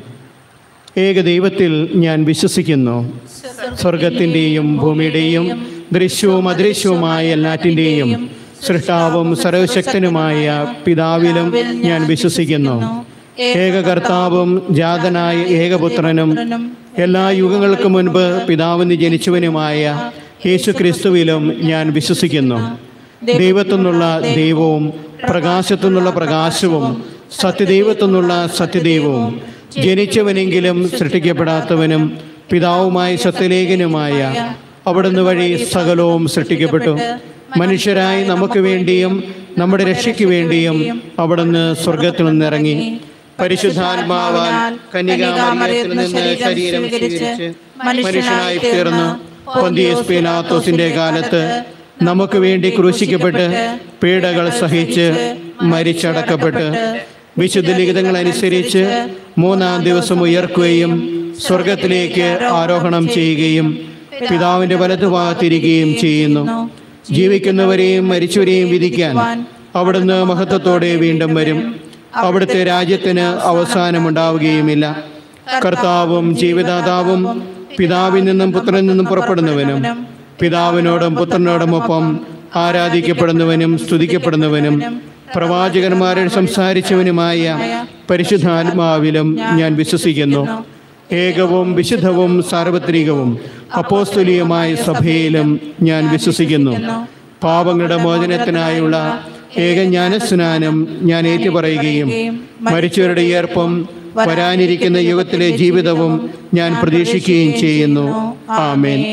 Speaker 3: ഏകദൈവത്തിൽ ഞാൻ വിശ്വസിക്കുന്നു സ്വർഗത്തിൻ്റെയും ഭൂമിയുടെയും ദൃശ്യവും അദൃശ്യവുമായ എല്ലാറ്റിൻ്റെയും സൃഷ്ടാവും സർവശക്തനുമായ പിതാവിലും ഞാൻ വിശ്വസിക്കുന്നു ഏക കർത്താവും ജാതനായ ഏകപുത്രനും എല്ലാ യുഗങ്ങൾക്ക് മുൻപ് പിതാവിന് ജനിച്ചവനുമായ യേശു ക്രിസ്തുവിലും ഞാൻ വിശ്വസിക്കുന്നു ദൈവത്തു നിന്നുള്ള ദൈവവും പ്രകാശത്തു നിന്നുള്ള പ്രകാശവും സത്യദൈവത്തു നിന്നുള്ള സത്യദൈവവും ജനിച്ചവനെങ്കിലും സൃഷ്ടിക്കപ്പെടാത്തവനും പിതാവുമായ സത്യലേഖനുമായ അവിടുന്ന് വഴി സകലവും സൃഷ്ടിക്കപ്പെട്ടു മനുഷ്യരായി നമുക്ക് വേണ്ടിയും നമ്മുടെ രക്ഷയ്ക്ക് വേണ്ടിയും അവിടുന്ന് സ്വർഗത്തിൽ നിന്നിറങ്ങി പരിശുദ്ധാത്മാവാൽ കന്യകാമറിയത്തിൽ നിന്ന് ശരീരം സ്വീകരിച്ച് മനുഷ്യനായി തീർന്നു പൊന്തിയസ് പീലാത്തോസിന്റെ കാലത്ത് നമുക്ക് വേണ്ടി ക്രൂശിക്കപ്പെട്ട് പീഡകൾ സഹിച്ച് മരിച്ചടക്കപ്പെട്ട് വിശുദ്ധ ലിഖിതങ്ങൾ അനുസരിച്ച് മൂന്നാം ദിവസം ഉയർക്കുകയും സ്വർഗത്തിലേക്ക് ആരോഹണം ചെയ്യുകയും പിതാവിന്റെ വലതുഭാഗത്തിരിക്കുകയും ചെയ്യുന്നു ജീവിക്കുന്നവരെയും മരിച്ചവരെയും വിധിക്കാൻ അവിടുന്ന് മഹത്വത്തോടെ വീണ്ടും വരും അവിടുത്തെ രാജ്യത്തിന് അവസാനമുണ്ടാവുകയുമില്ല കർത്താവും ജീവിതാതാവും പിതാവിൽ നിന്നും പുത്രനിൽ നിന്നും പുറപ്പെടുന്നവനും പിതാവിനോടും പുത്രനോടുമൊപ്പം ആരാധിക്കപ്പെടുന്നവനും സ്തുതിക്കപ്പെടുന്നവനും പ്രവാചകന്മാരെ സംസാരിച്ചവനുമായ പരിശുദ്ധാത്മാവിലും ഞാൻ വിശ്വസിക്കുന്നു ഏകവും വിശുദ്ധവും സാർവത്രികവും അപ്പോസ്തുലിയമായ സഭയിലും ഞാൻ വിശ്വസിക്കുന്നു പാപങ്ങളുടെ മോചനത്തിനായുള്ള ഏകജ്ഞാനസ്നാനം ഞാൻ ഏറ്റുപറയുകയും മരിച്ചവരുടെ ഈർപ്പം വരാനിരിക്കുന്ന യുഗത്തിലെ ജീവിതവും ഞാൻ പ്രതീക്ഷിക്കുകയും ചെയ്യുന്നു ആമേൻ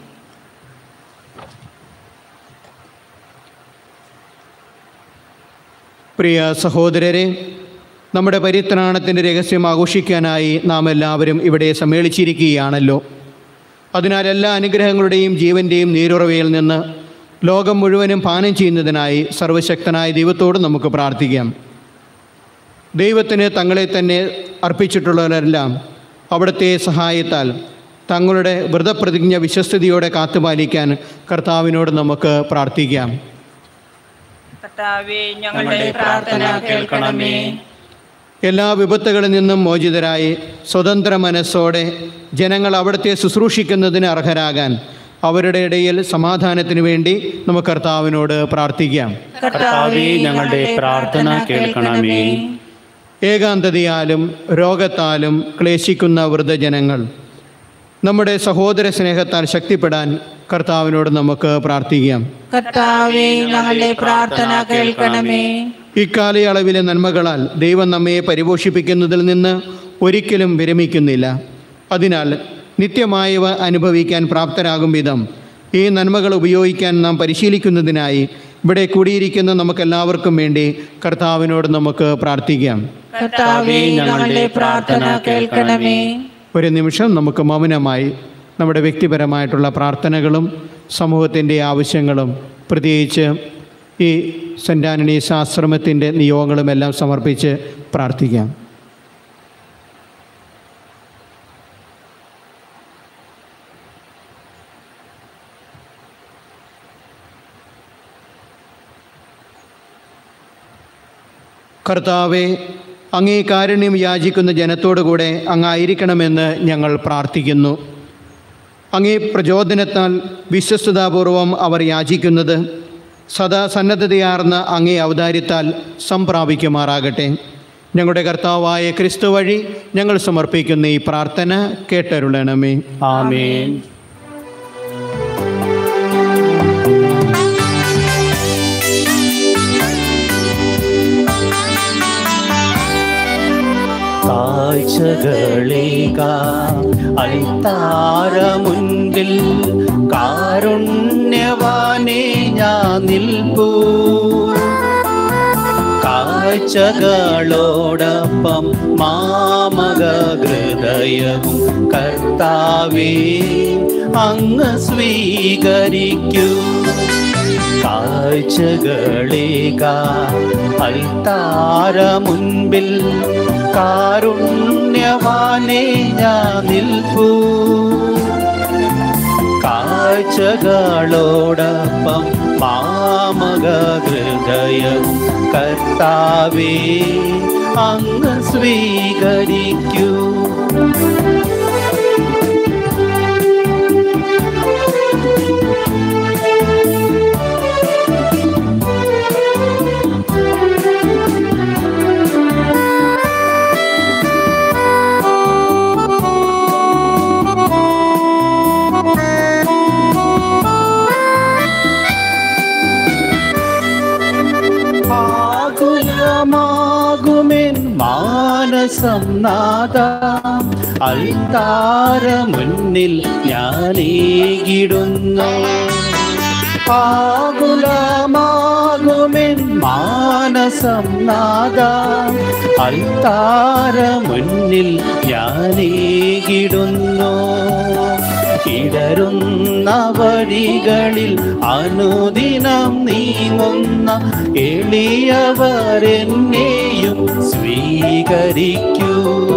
Speaker 3: പ്രിയ സഹോദരരെ നമ്മുടെ പരിത്രാണത്തിൻ്റെ രഹസ്യം ആഘോഷിക്കാനായി നാം എല്ലാവരും ഇവിടെ സമ്മേളിച്ചിരിക്കുകയാണല്ലോ അതിനാൽ എല്ലാ അനുഗ്രഹങ്ങളുടെയും ജീവൻ്റെയും നീരുറവയിൽ നിന്ന് ലോകം മുഴുവനും പാനം ചെയ്യുന്നതിനായി സർവശക്തനായ ദൈവത്തോട് നമുക്ക് പ്രാർത്ഥിക്കാം ദൈവത്തിന് തങ്ങളെ തന്നെ അർപ്പിച്ചിട്ടുള്ളവരെല്ലാം അവിടുത്തെ സഹായത്താൽ തങ്ങളുടെ വ്രതപ്രതിജ്ഞ വിശ്വസ്തയോടെ കാത്തുപാലിക്കാൻ കർത്താവിനോട് നമുക്ക് പ്രാർത്ഥിക്കാം
Speaker 2: കർത്താവേ ഞങ്ങളുടെ
Speaker 4: ഞങ്ങളുടെ പ്രാർത്ഥന കേൾക്കണമേ
Speaker 3: എല്ലാ വിപത്തുകളിൽ നിന്നും മോചിതരായി സ്വതന്ത്ര മനസ്സോടെ ജനങ്ങൾ അവിടുത്തെ ശുശ്രൂഷിക്കുന്നതിന് അർഹരാകാൻ അവരുടെ ഇടയിൽ സമാധാനത്തിന് വേണ്ടി നമുക്ക് കർത്താവിനോട് പ്രാർത്ഥിക്കാം
Speaker 4: കർത്താവേ ഞങ്ങളുടെ പ്രാർത്ഥന കേൾക്കണമേ
Speaker 3: ഏകാന്തതയാലും രോഗത്താലും ക്ലേശിക്കുന്ന വൃദ്ധജനങ്ങൾ നമ്മുടെ സഹോദര സ്നേഹത്താൽ ശക്തിപ്പെടാൻ കർത്താവിനോട് നമുക്ക് പ്രാർത്ഥിക്കാം
Speaker 1: കർത്താവേ ഞങ്ങളുടെ പ്രാർത്ഥന കേൾക്കണമേ
Speaker 3: ഇക്കാലയളവിലെ നന്മകളാൽ ദൈവം നമ്മെ പരിപോഷിപ്പിക്കുന്നതിൽ നിന്ന് ഒരിക്കലും വിരമിക്കുന്നില്ല അതിനാൽ നിത്യമായവ അനുഭവിക്കാൻ പ്രാപ്തരാകും വിധം ഈ നന്മകൾ ഉപയോഗിക്കാൻ നാം പരിശീലിക്കുന്നതിനായി ഇവിടെ കൂടിയിരിക്കുന്ന നമുക്കെല്ലാവർക്കും വേണ്ടി കർത്താവിനോട് നമുക്ക് പ്രാർത്ഥിക്കാം
Speaker 1: കർത്താവേ ഞങ്ങളുടെ പ്രാർത്ഥന കേൾക്കണമേ
Speaker 3: ഒരു നിമിഷം നമുക്ക് മൗനമായി നമ്മുടെ വ്യക്തിപരമായിട്ടുള്ള പ്രാർത്ഥനകളും സമൂഹത്തിൻ്റെ ആവശ്യങ്ങളും പ്രത്യേകിച്ച് ഈ സെൻറ്റ് ആൻ്റണീസ് ആശ്രമത്തിൻ്റെ നിയോഗങ്ങളുമെല്ലാം സമർപ്പിച്ച് പ്രാർത്ഥിക്കാം കർത്താവെ അങ്ങേ കാരുണ്യം യാചിക്കുന്ന ജനത്തോടുകൂടെ അങ്ങായിരിക്കണമെന്ന് ഞങ്ങൾ പ്രാർത്ഥിക്കുന്നു അങ്ങേ പ്രചോദനത്താൽ വിശ്വസ്തതാപൂർവം അവർ യാചിക്കുന്നത് സദാ സന്നദ്ധതയാർന്ന അങ്ങേ ഔദാര്യത്താൽ സംപ്രാപിക്കുമാറാകട്ടെ ഞങ്ങളുടെ കർത്താവായ ക്രിസ്തു വഴി ഞങ്ങൾ സമർപ്പിക്കുന്ന ഈ പ്രാർത്ഥന കേട്ടരുളണമേ
Speaker 4: ആമേൻ കാഴ്ചകളേക അൽത്താര മുൻപിൽ കാരുണ്യവാനെ ഞാൻ നിൽപ്പൂ കാഴ്ചകളോടൊപ്പം മാമക ഹൃദയവും കർത്താവേ അങ്ങ് സ്വീകരിക്കൂ കാഴ്ചകളേക അൽത്താര മുൻപിൽ കാരുണ്യവാനെ ഞാൻ നിൽപ്പൂ കാഴ്ചകളോടൊപ്പം മാമക ഹൃദയവും കർത്താവേ അങ്ങ് സ്വീകരിക്കൂ ആകുലമാകുമെൻ മാനസം നാദ അൽത്താര മുന്നിൽ ഞാനേകിടുന്നു ആകുലമാകുമെൻ മാനസം നാദ അൽത്താര മുന്നിൽ ഞാനേകിടുന്നു ഇടരുന്ന വഴികളിൽ അനുദിനം നീങ്ങുന്ന എളിയവരെന്നെയും സ്വീകരിക്കൂ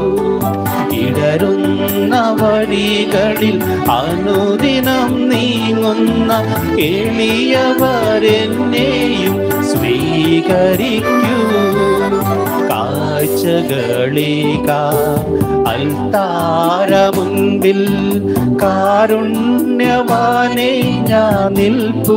Speaker 4: ഇടരുന്ന വഴികളിൽ അനുദിനം നീങ്ങുന്ന എളിയവരെന്നെയും സ്വീകരിക്കൂ കാഴ്ചകളേക അൽത്താര മുൻപിൽ കാരുണ്യവാനെ ഞാൻ നിൽപ്പൂ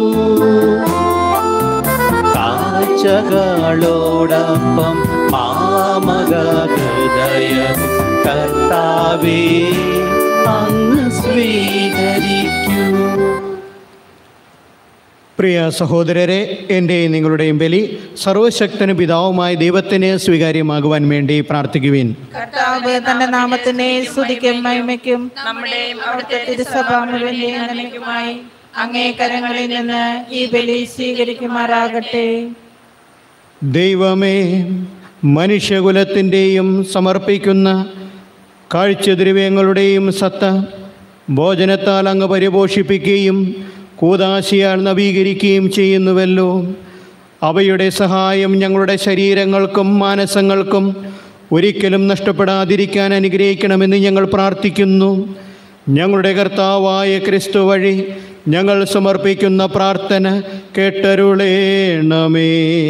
Speaker 4: കാഴ്ചകളോടൊപ്പം മാമക ഹൃദയ കർത്താവേ അങ്ങ് സ്വീകരിക്കൂ
Speaker 3: പ്രിയ സഹോദരരെ എൻ്റെയും നിങ്ങളുടെയും ബലി സർവശക്തന് പിതാവുമായ ദൈവത്തിന് സ്വീകാര്യമാകുവാൻ വേണ്ടി പ്രാർത്ഥിക്കുവിൻ
Speaker 1: കർത്താവ് തന്റെ നാമത്തിനെ സ്തുതിക്കും മഹിമയ്ക്കും നമ്മുടെയും അവിടുത്തെ തിരുസഭ മുഴുവന്റെയും നന്മയ്ക്കുമായി അങ്ങേ കരങ്ങളിൽ നിന്ന് ഈ ബലി സ്വീകരിക്കുമാറാകട്ടെ
Speaker 3: ദൈവമേ മനുഷ്യകുലത്തിൻ്റെയും സമർപ്പിക്കുന്ന കാഴ്ചദ്രവ്യങ്ങളുടെയും സത്ത ഭോജനത്താൽ അങ്ങ് പരിപോഷിപ്പിക്കുകയും കൂതാശിയാൽ നവീകരിക്കുകയും ചെയ്യുന്നുവല്ലോ അവയുടെ സഹായം ഞങ്ങളുടെ ശരീരങ്ങൾക്കും മാനസങ്ങൾക്കും ഒരിക്കലും നഷ്ടപ്പെടാതിരിക്കാൻ അനുഗ്രഹിക്കണമെന്ന് ഞങ്ങൾ പ്രാർത്ഥിക്കുന്നു ഞങ്ങളുടെ കർത്താവായ ക്രിസ്തു വഴി ഞങ്ങൾ സമർപ്പിക്കുന്ന പ്രാർത്ഥന കേട്ടരുളേണമേ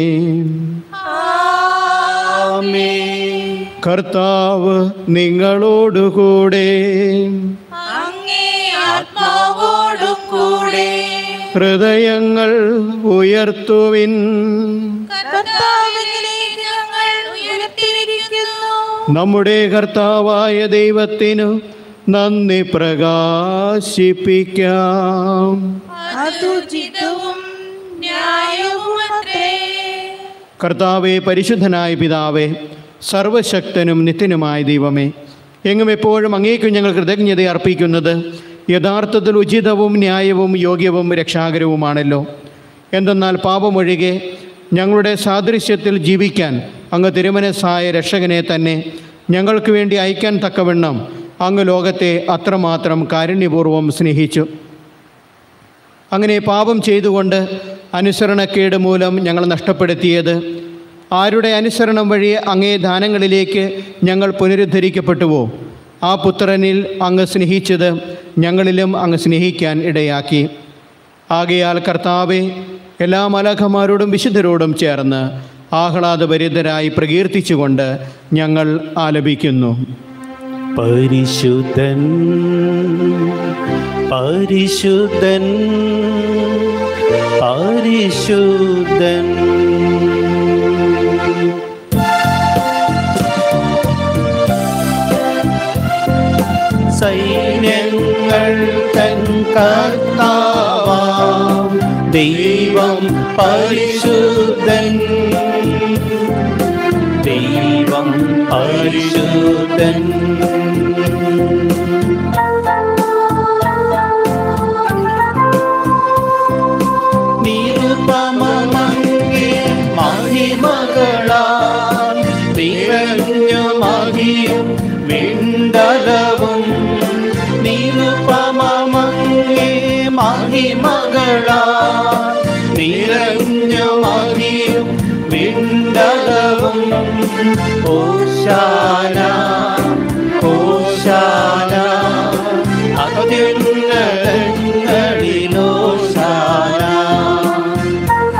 Speaker 3: കർത്താവ് നിങ്ങളോടുകൂടെ
Speaker 1: അങ്ങേ ആത്മാവോടും കൂടെ
Speaker 3: ഹൃദയങ്ങൾ ഉയർത്തുവിൻ
Speaker 1: കർത്താവിലേക്ക് ഞങ്ങൾ ഉയർത്തിയിരിക്കുന്നു
Speaker 3: നമ്മുടെ കർത്താവായ ദൈവത്തിനു നന്ദി പ്രകാശിപ്പിക്കാം
Speaker 1: അതുചിതവും ന്യായവുമത്രേ
Speaker 3: കർത്താവെ പരിശുദ്ധനായ പിതാവേ സർവശക്തനും നിത്യനുമായ ദൈവമേ എങ്ങും എപ്പോഴും അങ്ങേക്കും ഞങ്ങൾ കൃതജ്ഞത അർപ്പിക്കുന്നത് യഥാർത്ഥത്തിൽ ഉചിതവും ന്യായവും യോഗ്യവും രക്ഷാകരവുമാണല്ലോ എന്തെന്നാൽ പാപമൊഴികെ ഞങ്ങളുടെ സാദൃശ്യത്തിൽ ജീവിക്കാൻ അങ്ങ് തിരുമനസ്സായ രക്ഷകനെ തന്നെ ഞങ്ങൾക്ക് വേണ്ടി അയക്കാൻ തക്കവണ്ണം അങ്ങ് ലോകത്തെ അത്രമാത്രം കാരുണ്യപൂർവ്വം സ്നേഹിച്ചു അങ്ങനെ പാപം ചെയ്തുകൊണ്ട് അനുസരണക്കേട് മൂലം ഞങ്ങൾ നഷ്ടപ്പെടുത്തിയത് ആരുടെ അനുസരണം വഴി അങ്ങേ ദാനങ്ങളിലേക്ക് ഞങ്ങൾ പുനരുദ്ധരിക്കപ്പെട്ടുവോ ആ പുത്രനിൽ അങ്ങ് സ്നേഹിച്ചത് ഞങ്ങളിലും അങ്ങ് സ്നേഹിക്കാൻ ഇടയാക്കി ആകയാൽ കർത്താവെ എല്ലാ മലഖമാരോടും വിശുദ്ധരോടും ചേർന്ന് ആഹ്ലാദഭരിതരായി പ്രകീർത്തിച്ചുകൊണ്ട് ഞങ്ങൾ ആലപിക്കുന്നു
Speaker 4: പരിശുദ്ധൻ പരിശുദ്ധൻ പരിശുദ്ധൻ സൈന്യങ്ങൾ തൻ കർത്താവാം ദൈവം പരിശുദ്ധൻ ദൈവം പരിശുദ്ധൻ മഹിമകളാൽ നിറഞ്ഞു മഹിയും വിണ്ടലവും നിരുപമങ്ങേ മഹിമകളാൽ നിറഞ്ഞു മഹിയും വിണ്ടലവും ഓശാന ഓശാന അത്യുന്നതങ്ങളിലോശാന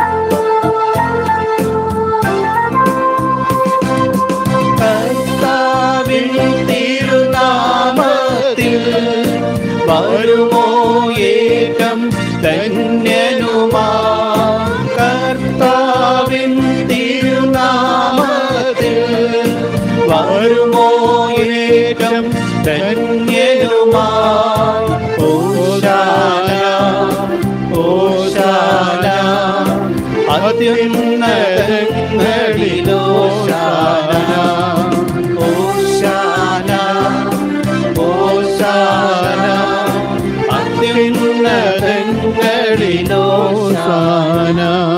Speaker 4: കർത്താവിൻ തിരുനാമത്തിൽ വരുമോ ഏകം ധന്യനുമാ കർത്താവിൻ തിരുനാമത്തിൽ വരുമോ ഏകം ധന്യനുമാ ഓശാന ഓശാന അത്യുന്നതങ്ങളിലോശാന ഓശാന ഓശാന അത്യുന്നതങ്ങളിലോശാന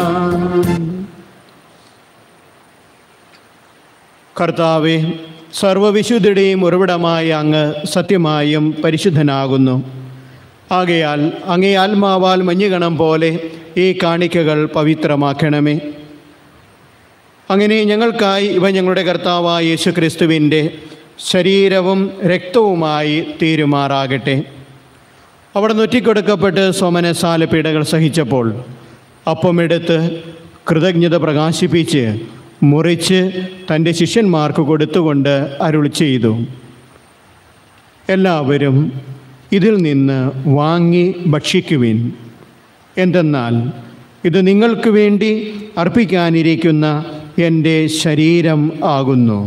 Speaker 3: കർത്താവെ സർവവിശുദ്ധിയുടെയും ഉറവിടമായ അങ്ങ് സത്യമായും പരിശുദ്ധനാകുന്നു ആകയാൽ അങ്ങേ ആത്മാവാൽ മഞ്ഞുകണം പോലെ ഈ കാണിക്കകൾ പവിത്രമാക്കണമേ അങ്ങനെ ഞങ്ങൾക്കായി ഇവ ഞങ്ങളുടെ കർത്താവായ യേശു ക്രിസ്തുവിൻ്റെ ശരീരവും രക്തവുമായി തീരുമാറാകട്ടെ അവിടെ നൊറ്റിക്കൊടുക്കപ്പെട്ട് സോമനസാല പീഡകൾ സഹിച്ചപ്പോൾ അപ്പമെടുത്ത് കൃതജ്ഞത പ്രകാശിപ്പിച്ച് മുറിച്ച് തൻ്റെ ശിഷ്യന്മാർക്ക് കൊടുത്തുകൊണ്ട് അരുൾ ചെയ്തു എല്ലാവരും ഇതിൽ നിന്ന് വാങ്ങി ഭക്ഷിക്കുവിൻ എന്തെന്നാൽ ഇത് നിങ്ങൾക്ക് വേണ്ടി അർപ്പിക്കാനിരിക്കുന്ന എൻ്റെ ശരീരം ആകുന്നു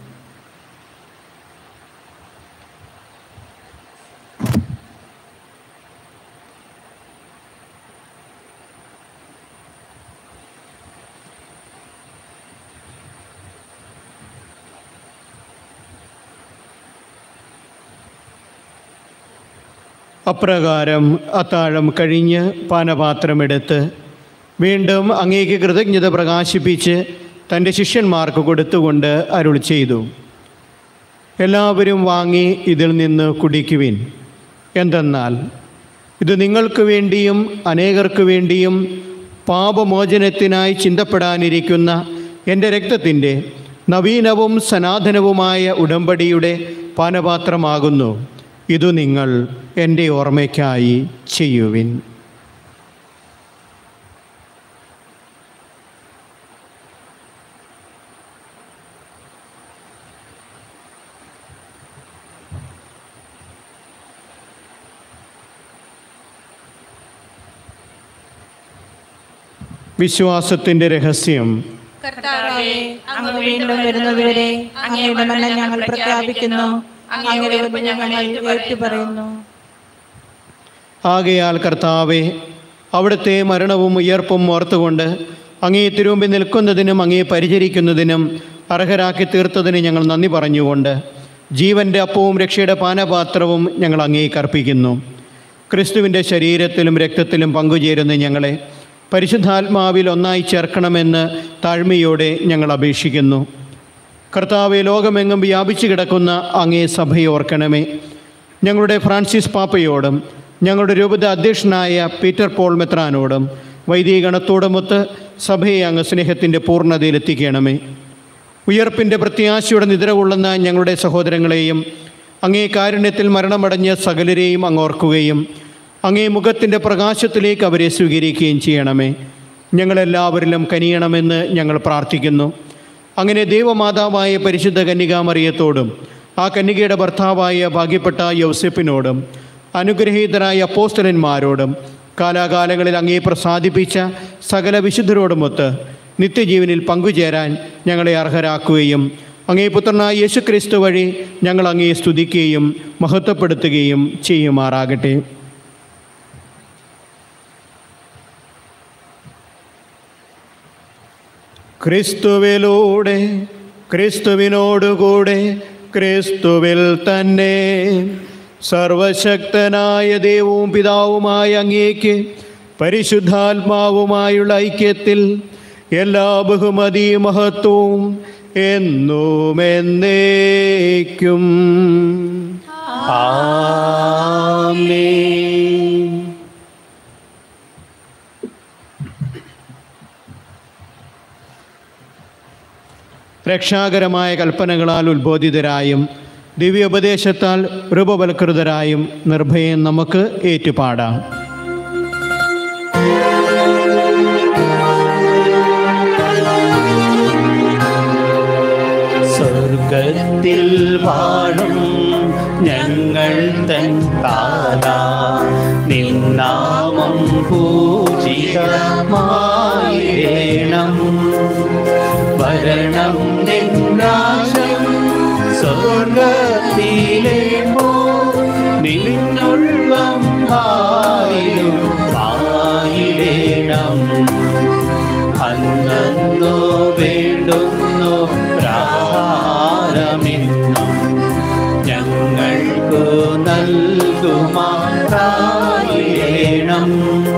Speaker 3: അപ്രകാരം അത്താഴം കഴിഞ്ഞ് പാനപാത്രമെടുത്ത് വീണ്ടും അങ്ങേക്ക് കൃതജ്ഞത പ്രകാശിപ്പിച്ച് തൻ്റെ ശിഷ്യന്മാർക്ക് കൊടുത്തുകൊണ്ട് അരുൾ ചെയ്തു എല്ലാവരും വാങ്ങി ഇതിൽ നിന്ന് കുടിക്കുവിൻ എന്തെന്നാൽ ഇത് നിങ്ങൾക്ക് വേണ്ടിയും അനേകർക്ക് വേണ്ടിയും പാപമോചനത്തിനായി ചിന്തപ്പെടാനിരിക്കുന്ന എൻ്റെ രക്തത്തിൻ്റെ നവീനവും സനാതനവുമായ ഉടമ്പടിയുടെ പാനപാത്രമാകുന്നു ഇതു നിങ്ങൾ എൻ്റെ ഓർമ്മയ്ക്കായി ചെയ്യുവിൻ വിശ്വാസത്തിൻ്റെ രഹസ്യം
Speaker 1: കർത്താവേ അങ്ങ് വീണ്ടും വരുന്നതുവരെ അങ്ങയുടെ മരണം ഞങ്ങൾ പ്രഖ്യാപിക്കുന്നു അങ്ങയുടെ ഉറപ്പ് ഞങ്ങൾ ഏറ്റുപറയുന്നു
Speaker 3: ആകയാൽ കർത്താവെ അവിടുത്തെ മരണവും ഉയർപ്പും ഓർത്തുകൊണ്ട് അങ്ങേ തിരുമുമ്പിൽ നിൽക്കുന്നതിനും അങ്ങേ പരിചരിക്കുന്നതിനും അർഹരാക്കി തീർത്തതിന് ഞങ്ങൾ നന്ദി പറഞ്ഞുകൊണ്ട് ജീവൻ്റെ അപ്പവും രക്ഷയുടെ പാനപാത്രവും ഞങ്ങൾ അങ്ങേക്ക് അർപ്പിക്കുന്നു ക്രിസ്തുവിൻ്റെ ശരീരത്തിലും രക്തത്തിലും പങ്കുചേരുന്ന ഞങ്ങളെ പരിശുദ്ധാത്മാവിൽ ഒന്നായി ചേർക്കണമെന്ന് താഴ്മയോടെ ഞങ്ങൾ അപേക്ഷിക്കുന്നു കർത്താവെ ലോകമെങ്ങും വ്യാപിച്ചു കിടക്കുന്ന അങ്ങേ സഭയെ ഓർക്കണമേ ഞങ്ങളുടെ ഫ്രാൻസിസ് പാപ്പയോടും ഞങ്ങളുടെ രൂപത അധ്യക്ഷനായ പീറ്റർ പോൾ മെത്രാനോടും വൈദികഗണത്തോടുമൊത്ത് സഭയെ അങ്ങ് സ്നേഹത്തിൻ്റെ പൂർണ്ണതയിലെത്തിക്കണമേ ഉയർപ്പിൻ്റെ പ്രത്യാശയുടെ നിദ്ര കൊള്ളുന്ന ഞങ്ങളുടെ സഹോദരങ്ങളെയും അങ്ങേ കാരുണ്യത്തിൽ മരണമടഞ്ഞ സകലരെയും അങ്ങ് ഓർക്കുകയും അങ്ങേ മുഖത്തിൻ്റെ പ്രകാശത്തിലേക്ക് അവരെ സ്വീകരിക്കുകയും ചെയ്യണമേ ഞങ്ങളെല്ലാവരിലും കനിയണമെന്ന് ഞങ്ങൾ പ്രാർത്ഥിക്കുന്നു അങ്ങനെ ദൈവമാതാവായ പരിശുദ്ധ കന്യകാമറിയത്തോടും ആ കന്യകയുടെ ഭർത്താവായ ഭാഗ്യപ്പെട്ട യൗസെപ്പിനോടും അനുഗ്രഹീതരായ അപ്പോസ്തലന്മാരോടും കാലാകാലങ്ങളിൽ അങ്ങേ പ്രസാദിപ്പിച്ച സകല വിശുദ്ധരോടുമൊത്ത് നിത്യജീവനിൽ പങ്കുചേരാൻ ഞങ്ങളെ അർഹരാക്കുകയും അങ്ങേ പുത്രനായ യേശുക്രിസ്തു വഴി ഞങ്ങൾ അങ്ങേ സ്തുതിക്കുകയും മഹത്വപ്പെടുത്തുകയും ചെയ്യുമാറാകട്ടെ ക്രിസ്തുവിലൂടെ ക്രിസ്തുവിനോടുകൂടെ ക്രിസ്തുവിൽ തന്നെ സർവശക്തനായ ദൈവവും പിതാവുമായ അങ്ങേക്ക് പരിശുദ്ധാത്മാവുമായുള്ള ഐക്യത്തിൽ എല്ലാ ബഹുമതി മഹത്വവും എന്നും എന്നേക്കും
Speaker 4: ആമേൻ
Speaker 3: രക്ഷാകരമായ കൽപ്പനകളാൽ ഉത്ബോധിതരായും ദിവ്യോപദേശത്താൽ രൂപവൽകൃതരായും നിർഭയം നമുക്ക് ഏറ്റുപാടാം
Speaker 4: സ്വർഗത്തിൽ വാഴും ഞങ്ങൾ തൻ താല നിന്നാമം പൂജിതമായിടേണം വരണം നിന്നാശം സ്വർഗത്തിലെ പോ നിന്നുള്ളം ആയിരം ആയിടേണം അന്നു വേണ്ടുന്നു പ്രാഹാരമിന്നും ഞങ്ങൾക്കു നൽകുമാറായിടേണം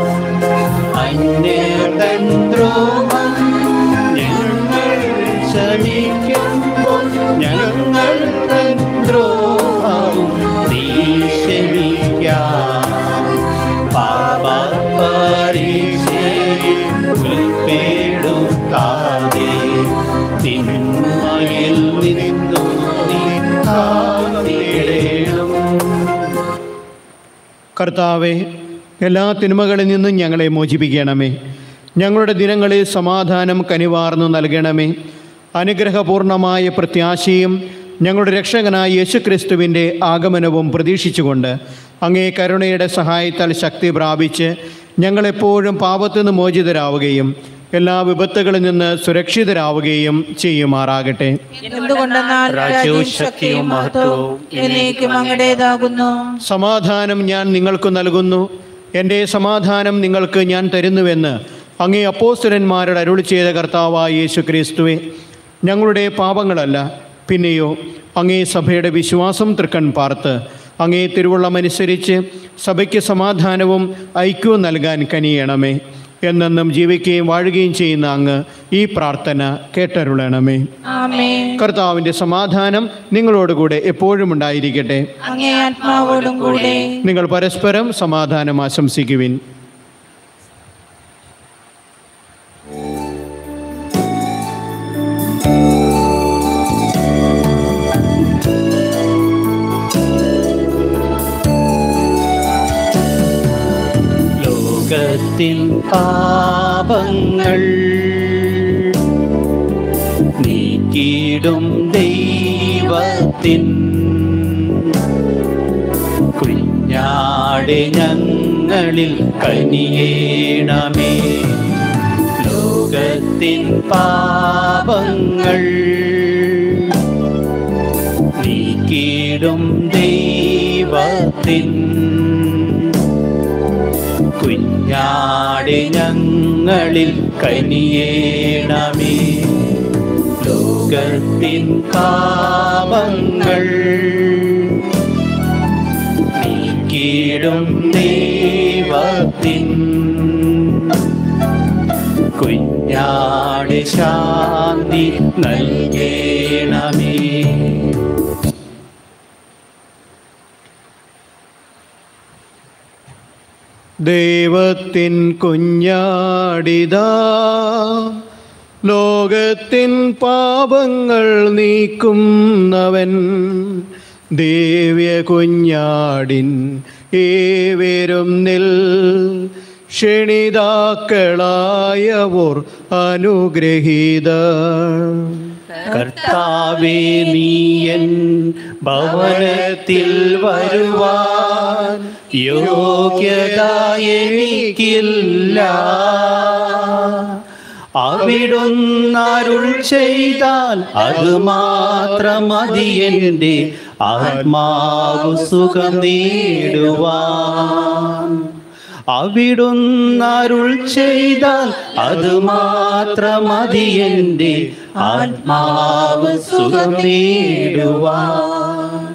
Speaker 4: അന്യതൻ ദ്രോഹം ഞങ്ങൾ ക്ഷമിക്കുമ്പോൾ ഞങ്ങൾ തൻ ദ്രോഹവും നീ ക്ഷമിക്കാം പാപപരീക്ഷയിൽ ഉൾപ്പെടുത്താതെ തിന്മയിൽ നിന്നു നീ കാത്തിടേണം
Speaker 3: കർത്താവെ എല്ലാ തിന്മകളിൽ നിന്നും ഞങ്ങളെ മോചിപ്പിക്കണമേ ഞങ്ങളുടെ ദിനങ്ങളിൽ സമാധാനം കനിവാർന്നു നൽകണമേ അനുഗ്രഹപൂർണമായ പ്രത്യാശയും ഞങ്ങളുടെ രക്ഷകനായ യേശുക്രിസ്തുവിൻ്റെ ആഗമനവും പ്രതീക്ഷിച്ചുകൊണ്ട് അങ്ങേ കരുണയുടെ സഹായത്താൽ ശക്തി പ്രാപിച്ച് ഞങ്ങളെപ്പോഴും പാപത്തു നിന്ന് മോചിതരാവുകയും എല്ലാ വിപത്തുകളിൽ നിന്ന് സുരക്ഷിതരാവുകയും ചെയ്യുമാറാകട്ടെ
Speaker 1: എന്തുകൊണ്ടെന്നാൽ രാജ്യവും ശക്തിയും മഹത്വവും എന്നേക്കും അങ്ങടേതാകുന്നു
Speaker 3: സമാധാനം ഞാൻ നിങ്ങൾക്ക് നൽകുന്നു എൻ്റെ സമാധാനം നിങ്ങൾക്ക് ഞാൻ തരുന്നുവെന്ന് അങ്ങേ അപ്പോസ്തലന്മാരുടെ അരുളി ചെയ്ത കർത്താവായ യേശു ക്രിസ്തുവെ ഞങ്ങളുടെ പാപങ്ങളല്ല പിന്നെയോ അങ്ങേ സഭയുടെ വിശ്വാസം തൃക്കൺ പാർത്ത് അങ്ങേ തിരുവുള്ളമനുസരിച്ച് സഭയ്ക്ക് സമാധാനവും ഐക്യവും നൽകാൻ കനിയണമേ എന്നെന്നും ജീവിക്കുകയും വാഴുകയും ചെയ്യുന്ന അങ്ങ് ഈ പ്രാർത്ഥന കേട്ടരുളണമേ
Speaker 1: ആമേ
Speaker 3: കർത്താവിൻ്റെ സമാധാനം നിങ്ങളോടുകൂടെ എപ്പോഴും ഉണ്ടായിരിക്കട്ടെ
Speaker 1: അങ്ങേ ആത്മാവോടും കൂടെ
Speaker 3: നിങ്ങൾ പരസ്പരം സമാധാനം ആശംസിക്കുവിൻ
Speaker 4: ലോകത്തിൻ പാപങ്ങൾ നീക്കിടും ദൈവത്തിൻ കുഞ്ഞാടെ ഞങ്ങളിൽ കനിയേണമേ ലോകത്തിൻ പാപങ്ങൾ നീക്കിടും ദൈവത്തിൻ കുഞ്ഞാടെ ഞങ്ങളിൽ കനിയേണമേ ലോകത്തിൻ പാപങ്ങൾ നീക്കിടും ദൈവത്തിൻ കുഞ്ഞാടെ ശാന്തി നൽകേണമേ
Speaker 3: ദൈവത്തിൻ കുഞ്ഞാടിതാ ലോകത്തിൻ പാപങ്ങൾ നീക്കുന്നവൻ ദിവ്യ കുഞ്ഞാടിൻ ഏവരും നിൽ ക്ഷണിതാക്കളായവർ അനുഗ്രഹീത
Speaker 4: കർത്താവേ നീയൻ ഭവനത്തിൽ വരുവാൻ യോഗ്യത എനിക്കില്ല അവിടുന്നരുൾ ചെയ്താൽ അത് മാത്രം മതി എൻ്റെ ആത്മാവ് സുഖം നേടുവാൻ അവിടുന്നരുൾ ചെയ്താൽ അത് മാത്രം മതി എൻ്റെ ആത്മാവ് സുഖം നേടുവാൻ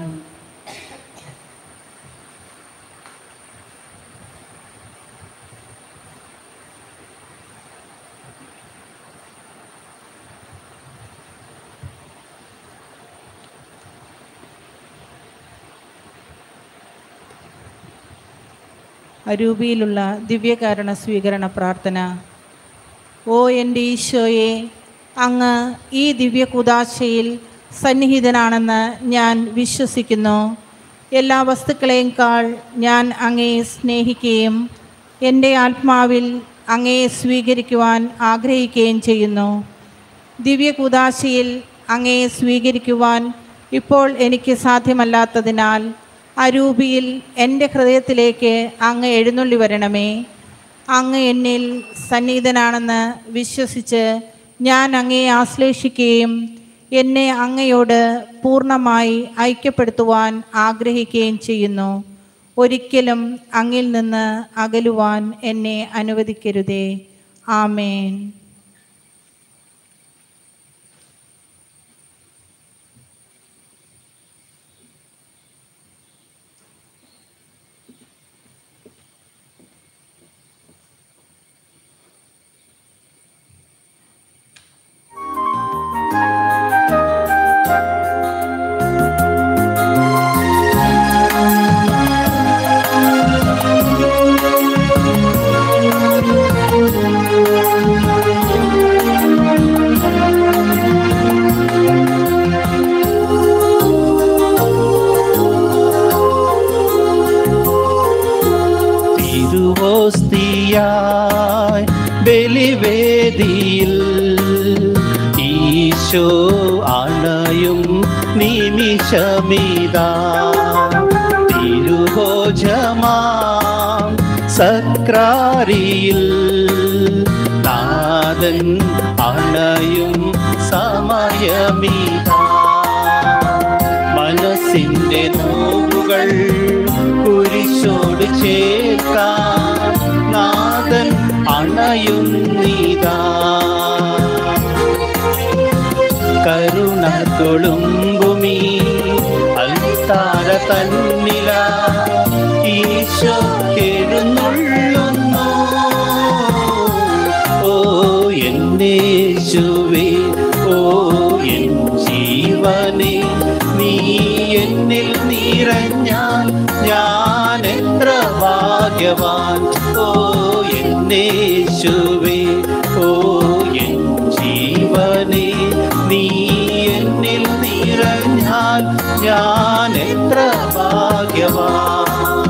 Speaker 1: അരൂപിയിലുള്ള ദിവ്യകാരണ സ്വീകരണ പ്രാർത്ഥന ഓ എൻ്റെ ഈശോയെ അങ്ങ് ഈ ദിവ്യ കുദാശയിൽ സന്നിഹിതനാണെന്ന് ഞാൻ വിശ്വസിക്കുന്നു എല്ലാ വസ്തുക്കളെക്കാൾ ഞാൻ അങ്ങയെ സ്നേഹിക്കുകയും എൻ്റെ ആത്മാവിൽ അങ്ങയെ സ്വീകരിക്കുവാൻ ആഗ്രഹിക്കുകയും ചെയ്യുന്നു ദിവ്യ കുദാശയിൽ അങ്ങയെ സ്വീകരിക്കുവാൻ ഇപ്പോൾ എനിക്ക് സാധ്യമല്ലാത്തതിനാൽ അരൂപിയിൽ എൻ്റെ ഹൃദയത്തിലേക്ക് അങ്ങ് എഴുന്നള്ളി വരണമേ അങ്ങ് എന്നിൽ സന്നിഹിതനാണെന്ന് വിശ്വസിച്ച് ഞാൻ അങ്ങയെ ആശ്ലേഷിക്കുകയും എന്നെ അങ്ങയോട് പൂർണ്ണമായി ഐക്യപ്പെടുത്തുവാൻ ആഗ്രഹിക്കുകയും ചെയ്യുന്നു ഒരിക്കലും അങ്ങിൽ നിന്ന് അകലുവാൻ എന്നെ അനുവദിക്കരുതേ ആമേൻ
Speaker 4: തിരുവോസ്തിയായി ബലിവേദിയിൽ ഈശോ അണയും നിമിഷമിതാ തിരുഭോജമാം സക്രാരിയിൽ നാദൻ അണയും സമയമിതാ മനസ്സിന്റെ നോവുകൾ കുരിശോട് ചേർക്കാൻ നാഥൻ അണയുന്നിതാ കരുണ കൊളുമ്പുമീ അൽത്താര തന്നില ഈശോ എഴുന്നള്ളുന്നു ഓ എന്നേശുവേ ഓ എൻ ജീവനെ നീ എന്നിൽ നിറഞ്ഞാൽ ഞാൻ എത്ര ഭാഗ്യവാൻ ഓ എന്നേശുവേ ഓ എൻ ജീവനെ നീ എന്നിൽ നിറഞ്ഞാൽ ഞാൻ എത്ര ഭാഗ്യവാൻ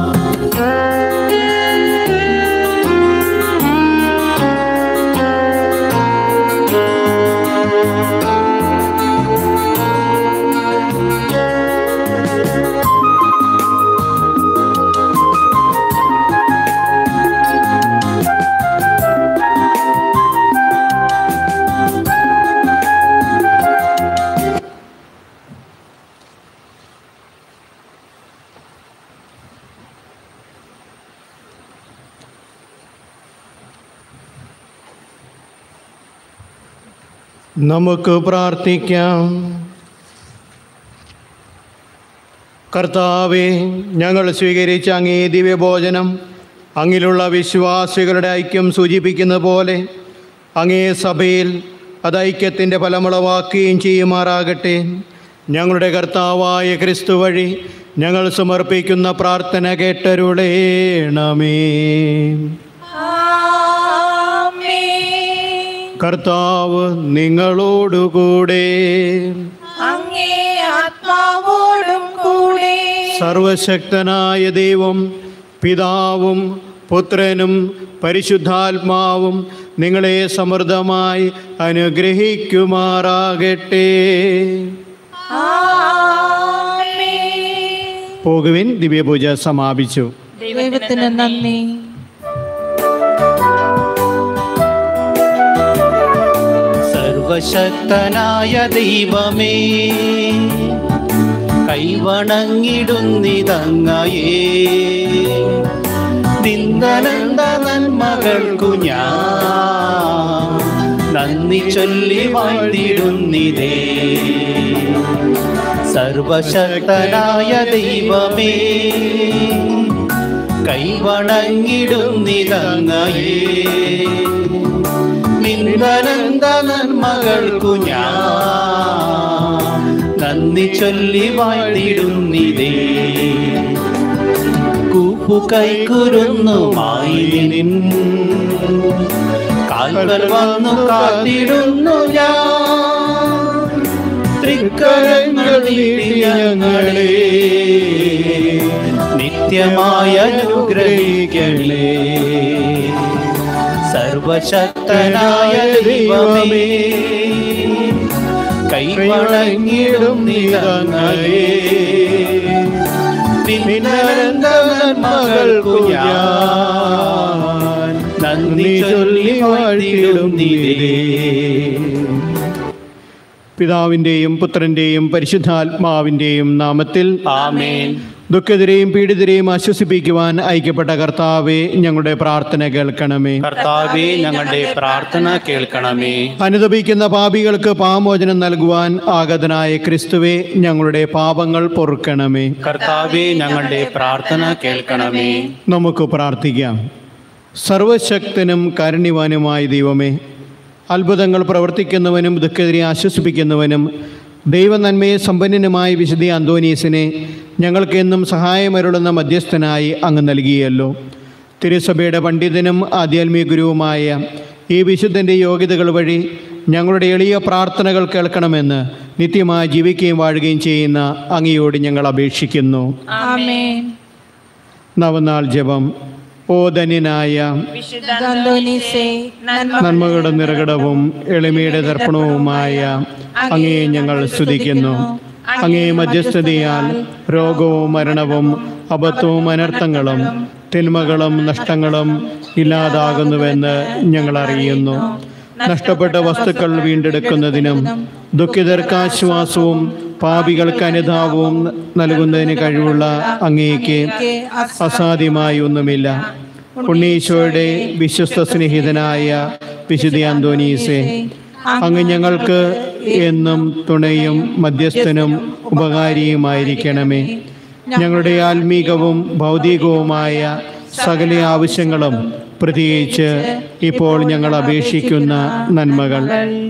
Speaker 3: നമുക്ക് പ്രാർത്ഥിക്കാം കർത്താവെ ഞങ്ങൾ സ്വീകരിച്ച അങ്ങേ ദിവ്യഭോജനം അങ്ങിലുള്ള വിശ്വാസികളുടെ ഐക്യം സൂചിപ്പിക്കുന്ന പോലെ അങ്ങേ സഭയിൽ അത് ഐക്യത്തിൻ്റെ ഫലമുളവാക്കുകയും ചെയ്യുമാറാകട്ടെ ഞങ്ങളുടെ കർത്താവായ ക്രിസ്തു വഴി ഞങ്ങൾ സമർപ്പിക്കുന്ന പ്രാർത്ഥന കേട്ടരുളേണമേ കർത്താവ് നിങ്ങളോടുകൂടെ
Speaker 1: അങ്ങേ ആത്മാവോടും കൂടെ
Speaker 3: സർവശക്തനായ ദൈവം പിതാവും പുത്രനും പരിശുദ്ധാത്മാവും നിങ്ങളെ സമൃദ്ധമായി അനുഗ്രഹിക്കുമാറാകട്ടെ പോകുവിൻ ദിവ്യപൂജ സമാപിച്ചു
Speaker 1: ദൈവത്തിന് നന്ദി
Speaker 4: സർവശക്തനായ ദൈവമേ കൈവണങ്ങിടുന്നിതങ്ങയേ നിന്ദനന്ദ നന്മകൾക്കു ഞാൻ നന്ദി ചൊല്ലി വാഴ്ത്തിടുന്നിതേ സർവശക്തനായ ദൈവമേ കൈവണങ്ങിടുന്നിതങ്ങയേ നിന്ദനന്ദ നന്മകൾക്കു ഞാൻ നന്ദി ചൊല്ലി വാഴ്ത്തിടുന്നിതേ നോക്കു കൈക്കുരുന്നുമായി നിൻ കാൽവൽ വന്നു കാത്തിടുന്നു ഞാൻ തൃക്കരങ്ങൾ നീട്ടി ഞങ്ങളെ നിത്യമായ അനുഗ്രഹിക്കണേ സർവശക്തനായ ദൈവമേ കൈവണങ്ങിടും നിറങ്ങളേ പിന്നരന്ത നന്മകൾക്കു ഞാൻ നന്ദി ചൊല്ലി വാഴ്ത്തിടും നീരേ
Speaker 3: പിതാവിൻ്റെയും പുത്രൻ്റെയും പരിശുദ്ധാത്മാവിൻ്റെയും നാമത്തിൽ
Speaker 4: ആമേൻ
Speaker 3: ദുഃഖിതരെയും പീഡിതരെയും ആശ്വസിപ്പിക്കുവാൻ ഐക്യപ്പെട്ട കർത്താവെ ഞങ്ങളുടെ പ്രാർത്ഥന കേൾക്കണമേ
Speaker 4: കർത്താവെ ഞങ്ങളുടെ പ്രാർത്ഥന കേൾക്കണമേ
Speaker 3: അനുദപിക്കുന്ന പാപികൾക്ക് പാമോചനം നൽകുവാൻ ആഗതനായ ക്രിസ്തുവെ ഞങ്ങളുടെ പാപങ്ങൾ പൊറുക്കണമേ
Speaker 4: കർത്താവെ ഞങ്ങളുടെ പ്രാർത്ഥന കേൾക്കണമേ
Speaker 3: നമുക്ക് പ്രാർത്ഥിക്കാം സർവശക്തനും കാരുണ്യവാനുമായ ദൈവമേ അത്ഭുതങ്ങൾ പ്രവർത്തിക്കുന്നവനും ദുഃഖിതരെ ആശ്വസിപ്പിക്കുന്നവനും ദൈവനന്മയെ സമ്പന്നനുമായ വിശുദ്ധ അന്തോനീസിനെ ഞങ്ങൾക്കെന്നും സഹായമരുളുന്ന മധ്യസ്ഥനായി അങ്ങ് നൽകിയല്ലോ തിരുസഭയുടെ പണ്ഡിതനും ആധ്യാത്മിക ഗുരുവുമായ ഈ വിശുദ്ധൻ്റെ യോഗ്യതകൾ വഴി ഞങ്ങളുടെ എളിയ പ്രാർത്ഥനകൾ കേൾക്കണമെന്ന് നിത്യമായി ജീവിക്കുകയും വാഴുകയും ചെയ്യുന്ന അങ്ങയോട് ഞങ്ങൾ അപേക്ഷിക്കുന്നു
Speaker 1: ആമേൻ
Speaker 3: നവനാൾ ജപം ഓ ധന്യനായ
Speaker 1: അന്തോനീസേ നന്മ
Speaker 3: നന്മകളുടെ നിറകടവും എളിമയുടെ ദർപ്പണവുമായ അങ്ങേ ഞങ്ങൾ സ്തുതിക്കുന്നു അങ്ങേ മധ്യസ്ഥതയാൽ രോഗവും മരണവും അബദ്ധവും അനർത്ഥങ്ങളും തിന്മകളും നഷ്ടങ്ങളും ഇല്ലാതാകുന്നുവെന്ന് ഞങ്ങൾ അറിയുന്നു നഷ്ടപ്പെട്ട വസ്തുക്കൾ വീണ്ടെടുക്കുന്നതിനും ദുഃഖിതർക്ക് ആശ്വാസവും പാപികൾക്ക് അനുതാപവും നൽകുന്നതിന് കഴിവുള്ള അങ്ങേക്ക് അസാധ്യമായി ഒന്നുമില്ല ഉണ്ണീശോയുടെ വിശ്വസ്ത സ്നേഹിതനായ വിശുദ്ധ അന്തോനീസെ അങ്ങ് ഞങ്ങൾക്ക് എന്നും തുണയും മധ്യസ്ഥനും ഉപകാരിയുമായിരിക്കണമേ ഞങ്ങളുടെ ആത്മീകവും ഭൗതികവുമായ സകല ആവശ്യങ്ങളും പ്രത്യേകിച്ച് ഇപ്പോൾ ഞങ്ങൾ അപേക്ഷിക്കുന്ന നന്മകൾ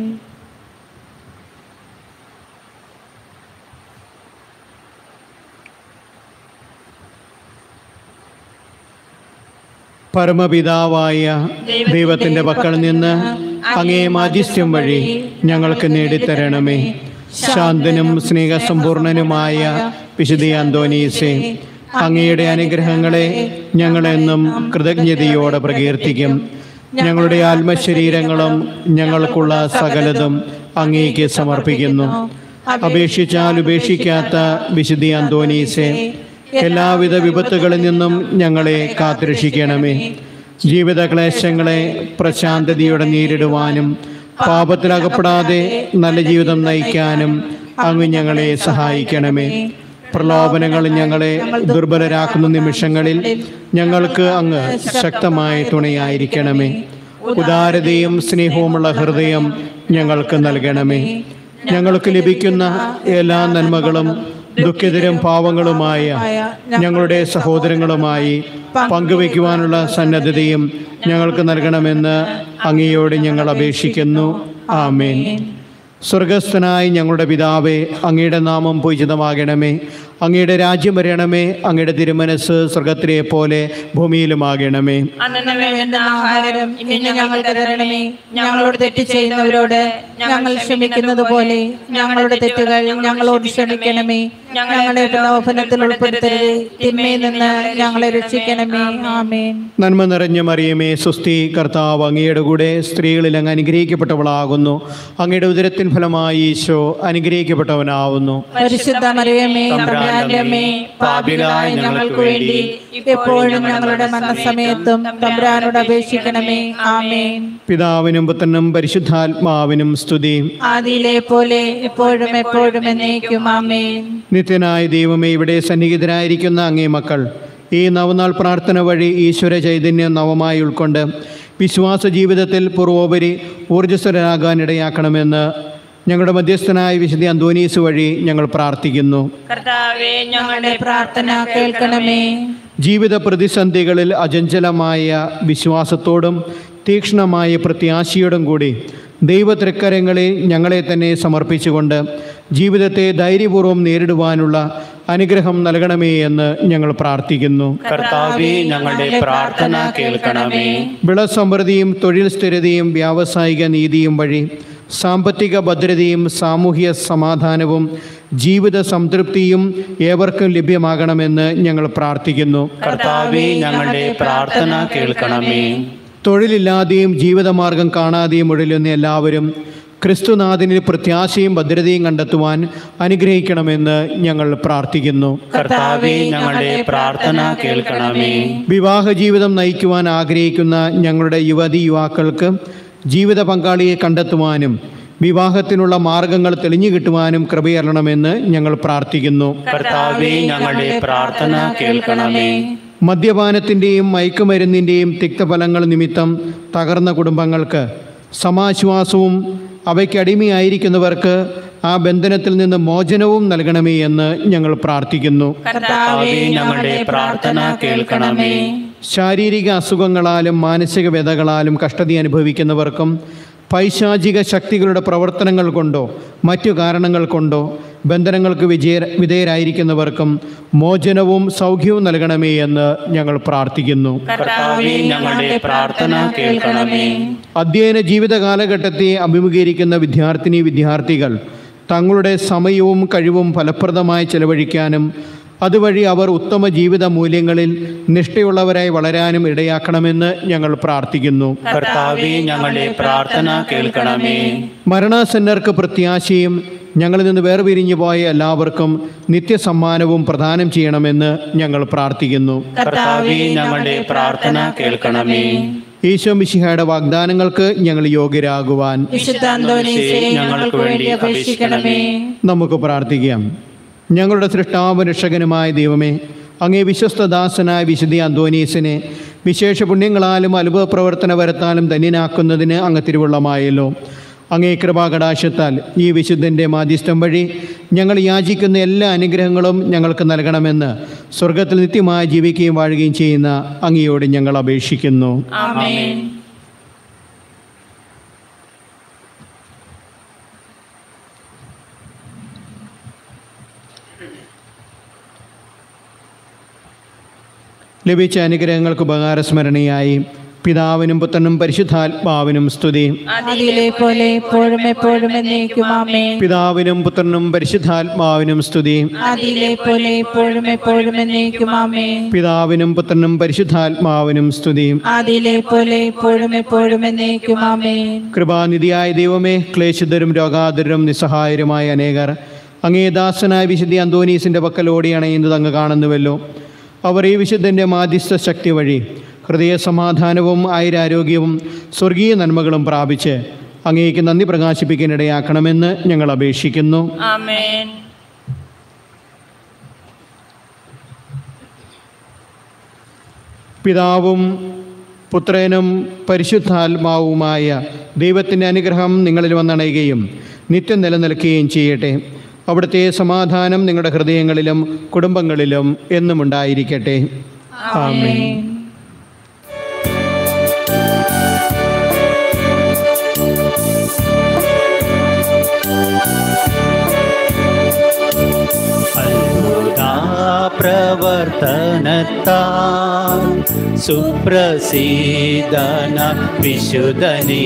Speaker 3: പരമപിതാവായ ദൈവത്തിൻ്റെ പക്കൽ നിന്ന് അങ്ങേ മാധ്യസ്ഥ്യം വഴി ഞങ്ങൾക്ക് നേടിത്തരണമേ ശാന്തനും സ്നേഹസമ്പൂർണനുമായ വിശുദ്ധ അന്തോനീസെ അങ്ങയുടെ അനുഗ്രഹങ്ങളെ ഞങ്ങളെന്നും കൃതജ്ഞതയോടെ പ്രകീർത്തിക്കും ഞങ്ങളുടെ ആത്മശരീരങ്ങളും ഞങ്ങൾക്കുള്ള സകലതും അങ്ങേക്ക് സമർപ്പിക്കുന്നു അപേക്ഷിച്ചാൽ ഉപേക്ഷിക്കാത്ത വിശുദ്ധ അന്തോനീസെ എല്ലാവിധ വിപത്തുകളിൽ നിന്നും ഞങ്ങളെ കാത്തുരക്ഷിക്കണമേ ജീവിത ക്ലേശങ്ങളെ പ്രശാന്തതയോടെ നേരിടുവാനും പാപത്തിലകപ്പെടാതെ നല്ല ജീവിതം നയിക്കാനും അങ്ങ് ഞങ്ങളെ സഹായിക്കണമേ പ്രലോഭനങ്ങൾ ഞങ്ങളെ ദുർബലരാക്കുന്ന നിമിഷങ്ങളിൽ ഞങ്ങൾക്ക് അങ്ങ് ശക്തമായ തുണയായിരിക്കണമേ ഉദാരതയും സ്നേഹവുമുള്ള ഹൃദയം ഞങ്ങൾക്ക് നൽകണമേ ഞങ്ങൾക്ക് ലഭിക്കുന്ന എല്ലാ നന്മകളും ദുഃഖിതരും പാവങ്ങളുമായ ഞങ്ങളുടെ സഹോദരങ്ങളുമായി പങ്കുവയ്ക്കുവാനുള്ള സന്നദ്ധതയും ഞങ്ങൾക്ക് നൽകണമെന്ന് അങ്ങയോട് ഞങ്ങൾ അപേക്ഷിക്കുന്നു ആമേൻ സ്വർഗസ്ഥനായി ഞങ്ങളുടെ പിതാവേ അങ്ങയുടെ നാമം പൂജിതമാകണമേ അങ്ങയുടെ രാജ്യം വരണമേ അങ്ങയുടെ തിരുമനസ് സ്വർഗത്തിലെ പോലെ ഭൂമിയിലുമാകണമേ
Speaker 1: അന്നു വേണ്ട ആഹാരം ഇന്ന് ഞങ്ങൾക്ക് തരണമേ ഞങ്ങളോട് തെറ്റ് ചെയ്യുന്നവരോട് ഞങ്ങൾ ക്ഷമിക്കുന്നത് പോലെ ഞങ്ങളുടെ തെറ്റുകൾ ഞങ്ങളോട് ക്ഷമിക്കണമേ ഞങ്ങളെ പ്രലോഭനത്തിൽ ഉൾപ്പെടുത്തരുത് തിന്മയിൽ നിന്ന് ഞങ്ങളെ രക്ഷിക്കണമേ ആമേൻ
Speaker 3: നന്മ നിറഞ്ഞ മറിയമേ സുസ്തി കർത്താവ് അങ്ങയുടെ കൂടെ സ്ത്രീകളിൽ അങ്ങ് അനുഗ്രഹിക്കപ്പെട്ടവളാകുന്നു അങ്ങയുടെ ഉദരത്തിൻ ഫലമായി ഈശോ അനുഗ്രഹിക്കപ്പെട്ടവനാവുന്നു
Speaker 1: പരിശുദ്ധ മറിയമേ തമ്പുരാന്റെ അമ്മേ പാപികളായ ഞങ്ങൾക്ക് വേണ്ടി എപ്പോഴും ഞങ്ങളുടെ മരണസമയത്തും തമ്പുരാനോട് അപേക്ഷിക്കണമേ ആമേൻ
Speaker 3: പിതാവിനും പുത്രനും പരിശുദ്ധാത്മാവിനും സ്തുതി
Speaker 1: ആദിയിലെ പോലെ എപ്പോഴും എപ്പോഴും എന്നേക്കും ആമേൻ
Speaker 3: നിത്യനായ ദൈവമേ ഇവിടെ സന്നിഹിതരായിരിക്കുന്ന അങ്ങേ മക്കൾ ഈ നവനാൾ പ്രാർത്ഥന വഴി ഈശ്വര ചൈതന്യം നവമായി ഉൾക്കൊണ്ട് വിശ്വാസ ജീവിതത്തിൽ പൂർവോപരി ഊർജ്ജസ്വരരാകാനിടയാക്കണമെന്ന് ഞങ്ങളുടെ മധ്യസ്ഥനായ വിശുദ്ധ അന്തോനീസ് വഴി ഞങ്ങൾ പ്രാർത്ഥിക്കുന്നു
Speaker 1: കർത്താവെ ഞങ്ങളുടെ പ്രാർത്ഥന കേൾക്കണമേ
Speaker 3: ജീവിത പ്രതിസന്ധികളിൽ അചഞ്ചലമായ വിശ്വാസത്തോടും തീക്ഷ്ണമായ പ്രത്യാശയോടും കൂടി ദൈവതൃക്കരങ്ങളിൽ ഞങ്ങളെ തന്നെ സമർപ്പിച്ചുകൊണ്ട് ജീവിതത്തെ ധൈര്യപൂർവ്വം നേരിടുവാനുള്ള അനുഗ്രഹം നൽകണമേ എന്ന് ഞങ്ങൾ പ്രാർത്ഥിക്കുന്നു
Speaker 4: കർത്താവെ ഞങ്ങളുടെ പ്രാർത്ഥന കേൾക്കണമേ
Speaker 3: വിളസമൃദ്ധിയും തൊഴിൽ സ്ഥിരതയും വ്യാവസായിക നീതിയും വഴി സാമ്പത്തിക ഭദ്രതയും സാമൂഹ്യ സമാധാനവും ജീവിത സംതൃപ്തിയും ഏവർക്കും ലഭ്യമാകണമെന്ന് ഞങ്ങൾ പ്രാർത്ഥിക്കുന്നു
Speaker 4: കർത്താവെ ഞങ്ങളുടെ പ്രാർത്ഥന കേൾക്കണമേ
Speaker 3: തൊഴിലില്ലാതെയും ജീവിതമാർഗം കാണാതെയും ഉഴലുന്ന എല്ലാവരും ക്രിസ്തുനാഥനിൽ പ്രത്യാശയും ഭദ്രതയും കണ്ടെത്തുവാൻ അനുഗ്രഹിക്കണമെന്ന് ഞങ്ങൾ പ്രാർത്ഥിക്കുന്നു
Speaker 4: കർത്താവെ ഞങ്ങളുടെ പ്രാർത്ഥന കേൾക്കണമേ
Speaker 3: വിവാഹ ജീവിതം നയിക്കുവാൻ ആഗ്രഹിക്കുന്ന ഞങ്ങളുടെ യുവതി യുവാക്കൾക്ക് ജീവിത പങ്കാളിയെ കണ്ടെത്തുവാനും വിവാഹത്തിനുള്ള മാർഗങ്ങൾ തെളിഞ്ഞു കിട്ടുവാനും കൃപയറണമെന്ന് ഞങ്ങൾ പ്രാർത്ഥിക്കുന്നു
Speaker 4: കർത്താവെ ഞങ്ങളുടെ പ്രാർത്ഥന കേൾക്കണമേ
Speaker 3: മദ്യപാനത്തിൻ്റെയും മയക്കുമരുന്നിൻ്റെയും തിക്തഫലങ്ങൾ നിമിത്തം തകർന്ന കുടുംബങ്ങൾക്ക് സമാശ്വാസവും അവയ്ക്ക് അടിമയായിരിക്കുന്നവർക്ക് ആ ബന്ധനത്തിൽ നിന്ന് മോചനവും നൽകണമേ എന്ന് ഞങ്ങൾ പ്രാർത്ഥിക്കുന്നു
Speaker 4: കർത്താവെ ഞങ്ങളുടെ പ്രാർത്ഥന കേൾക്കണമേ
Speaker 3: ശാരീരിക അസുഖങ്ങളാലും മാനസിക വ്യതകളാലും കഷ്ടത അനുഭവിക്കുന്നവർക്കും പൈശാചിക ശക്തികളുടെ പ്രവർത്തനങ്ങൾ കൊണ്ടോ മറ്റു കാരണങ്ങൾ കൊണ്ടോ ബന്ധനങ്ങൾക്ക് വിജയ വിധേയരായിരിക്കുന്നവർക്കും മോചനവും സൗഖ്യവും നൽകണമേ എന്ന് ഞങ്ങൾ പ്രാർത്ഥിക്കുന്നു
Speaker 4: കർത്താവെ ഞങ്ങളുടെ പ്രാർത്ഥന കേൾക്കണമേ
Speaker 3: അധ്യയന ജീവിത കാലഘട്ടത്തെ അഭിമുഖീകരിക്കുന്ന വിദ്യാർത്ഥിനി വിദ്യാർത്ഥികൾ തങ്ങളുടെ സമയവും കഴിവും ഫലപ്രദമായി ചെലവഴിക്കാനും അതുവഴി അവർ ഉത്തമ ജീവിത മൂല്യങ്ങളിൽ നിഷ്ഠയുള്ളവരായി വളരാനും ഇടയാക്കണമെന്ന് ഞങ്ങൾ പ്രാർത്ഥിക്കുന്നു
Speaker 4: കർത്താവെ ഞങ്ങളുടെ പ്രാർത്ഥന കേൾക്കണമേ
Speaker 3: മരണാസന്നർക്ക് പ്രത്യാശയും ഞങ്ങളിൽ നിന്ന് വേർപിരിഞ്ഞു പോയ എല്ലാവർക്കും നിത്യസമ്മാനവും പ്രദാനം ചെയ്യണമെന്ന് ഞങ്ങൾ പ്രാർത്ഥിക്കുന്നു
Speaker 4: കർത്താവെ ഞങ്ങളുടെ പ്രാർത്ഥന കേൾക്കണമേ
Speaker 3: ഈശോ മിശിഹയുടെ വാഗ്ദാനങ്ങൾക്ക് ഞങ്ങൾ യോഗ്യരാകുവാൻ
Speaker 1: വിശുദ്ധ അന്തോനീസേ ഞങ്ങൾക്ക് വേണ്ടി അപേക്ഷിക്കണമേ
Speaker 3: നമുക്ക് പ്രാർത്ഥിക്കാം ഞങ്ങളുടെ സൃഷ്ടാവ് രക്ഷകനുമായ ദൈവമേ അങ്ങേ വിശ്വസ്തദാസനായ വിശുദ്ധ അന്തോനീസിനെ വിശേഷ പുണ്യങ്ങളാലും അത്ഭുത പ്രവർത്തന വരത്താലും ധന്യനാക്കുന്നതിന് അങ്ങ് തിരുവുള്ളമായല്ലോ അങ്ങേ കൃപാകടാശത്താൽ ഈ വിശുദ്ധൻ്റെ മാധ്യസ്ഥം വഴി ഞങ്ങൾ യാചിക്കുന്ന എല്ലാ അനുഗ്രഹങ്ങളും ഞങ്ങൾക്ക് നൽകണമെന്ന് സ്വർഗത്തിൽ നിത്യമായി ജീവിക്കുകയും വാഴുകയും ചെയ്യുന്ന അങ്ങയോട് ഞങ്ങൾ അപേക്ഷിക്കുന്നു
Speaker 1: ആമേൻ
Speaker 3: ലഭിച്ച അനുഗ്രഹങ്ങൾക്ക് ഉപകാരസ്മരണയായി പിതാവിനും പുത്രനും പരിശുദ്ധാത്മാവിനും സ്തുതി
Speaker 1: അതിലെ പോലെ എപ്പോഴും എപ്പോഴും എന്നേക്കും ആമേൻ
Speaker 3: പിതാവിനും പുത്രനും പരിശുദ്ധാത്മാവിനും സ്തുതി
Speaker 1: അതിലെ പോലെ എപ്പോഴും എപ്പോഴും എന്നേക്കും ആമേൻ
Speaker 3: പിതാവിനും പുത്രനും പരിശുദ്ധാത്മാവിനും സ്തുതി
Speaker 1: അതിലെ പോലെ എപ്പോഴും എപ്പോഴും എന്നേക്കും ആമേൻ
Speaker 3: കൃപാനിധിയായ ദൈവമേ ക്ലേശിതരും രോഗാതുരും നിസ്സഹായരുമായ അനേകർ അങ്ങേ ദാസനായ വിശുദ്ധി അന്തോനീസിൻ്റെ പക്കൽ ഓടി അണയുന്നത് അങ്ങ് കാണുന്നുവല്ലോ അവർ ഈ വിശുദ്ധൻ്റെ മാധ്യസ്ഥ ശക്തി വഴി ഹൃദയ സമാധാനവും ആയുരാരോഗ്യവും സ്വർഗീയ നന്മകളും പ്രാപിച്ച് അങ്ങേക്ക് നന്ദി പ്രകാശിപ്പിക്കാനിടയാക്കണമെന്ന് ഞങ്ങൾ അപേക്ഷിക്കുന്നു
Speaker 1: ആമേൻ
Speaker 3: പിതാവും പുത്രനും പരിശുദ്ധാത്മാവുമായ ദൈവത്തിൻ്റെ അനുഗ്രഹം നിങ്ങളിൽ വന്നണയുകയും നിത്യം നിലനിൽക്കുകയും ചെയ്യട്ടെ അവിടുത്തെ സമാധാനം നിങ്ങളുടെ ഹൃദയങ്ങളിലും കുടുംബങ്ങളിലും എന്നും ഉണ്ടായിരിക്കട്ടെ ആമേൻ
Speaker 4: അത്ഭുത പ്രവർത്തനത്താൽ സുപ്രസീതന വിശുദ്ധനേ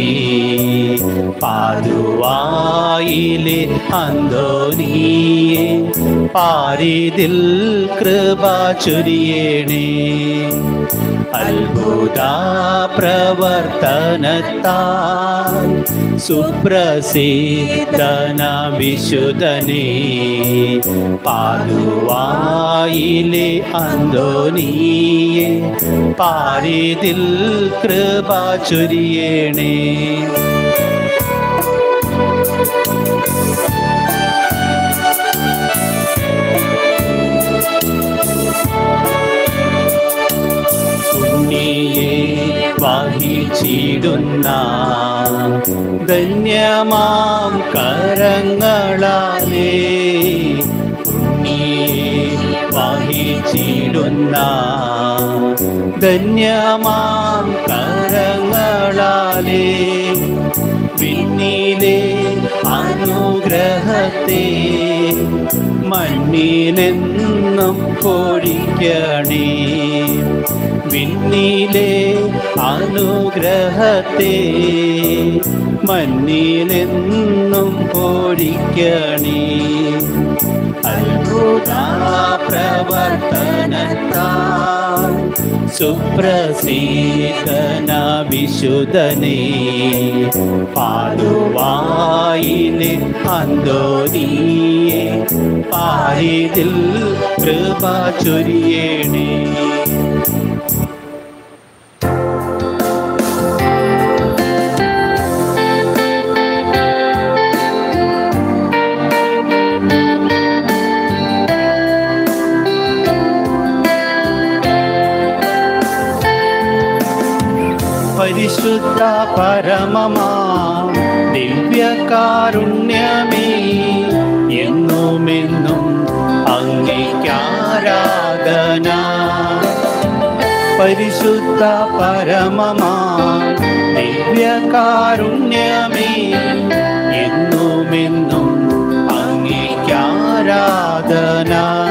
Speaker 4: പാതുവായിലെ അന്തോനിയെ പാരിതിൽ കൃപ ചൊരിയണേ അത്ഭുത പ്രവർത്തനത്താൽ സുപ്രസിദ്ധന വിശുദ്ധനേ പാതുവായിലെ അന്തോനിയെ പാരിതിൽ കൃപ ചൊരിയണേ ഉണ്ണിയെ വഹിച്ചിടുന്ന ധന്യമാം കരങ്ങളാലേ ഉണ്ണിയെ വഹിച്ചിടുന്ന ധന്യമാം കരങ്ങളാലേ പിന്നിലെ അനുഗ്രഹത്തെ മണ്ണിലെന്നും പൊഴിക്കണേ വിണ്ണിലെ അനുഗ്രഹത്തെ മണ്ണിലെന്നും പൊഴിക്കണേ അത്ഭുത പ്രവർത്തനത്താൽ സുപ്രസീതന വിശുദ്ധനെ പാടുവായിലെ അന്തോനിയെ പാരിതിൽ കൃപ ചൊരിയണേ പരിശുദ്ധ പരമമാ ദിവ്യകാരുണ്യമേ എന്നുമെന്നും അങ്ങേക്കാരാധന പരിശുദ്ധ പരമമാ ദിവ്യകാരുണ്യമേ എന്നുമെന്നും അങ്ങേക്കാരാധന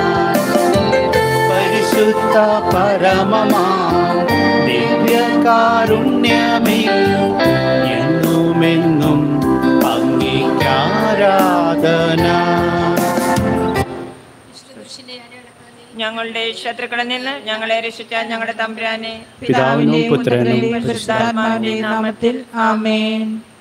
Speaker 4: പരിശുദ്ധ പരമമാ ദിവ്യകാരുണ്യമേ എന്നുമെന്നും അങ്ങേക്കാരാധന
Speaker 2: ഞങ്ങളുടെ ശത്രുക്കളിൽ നിന്ന് ഞങ്ങളെ രക്ഷിച്ച ഞങ്ങളുടെ തമ്പുരാനെ
Speaker 3: പിതാവിനും പുത്രനും
Speaker 1: പരിശുദ്ധാത്മാവിന്റെയും നാമത്തിൽ ആമേൻ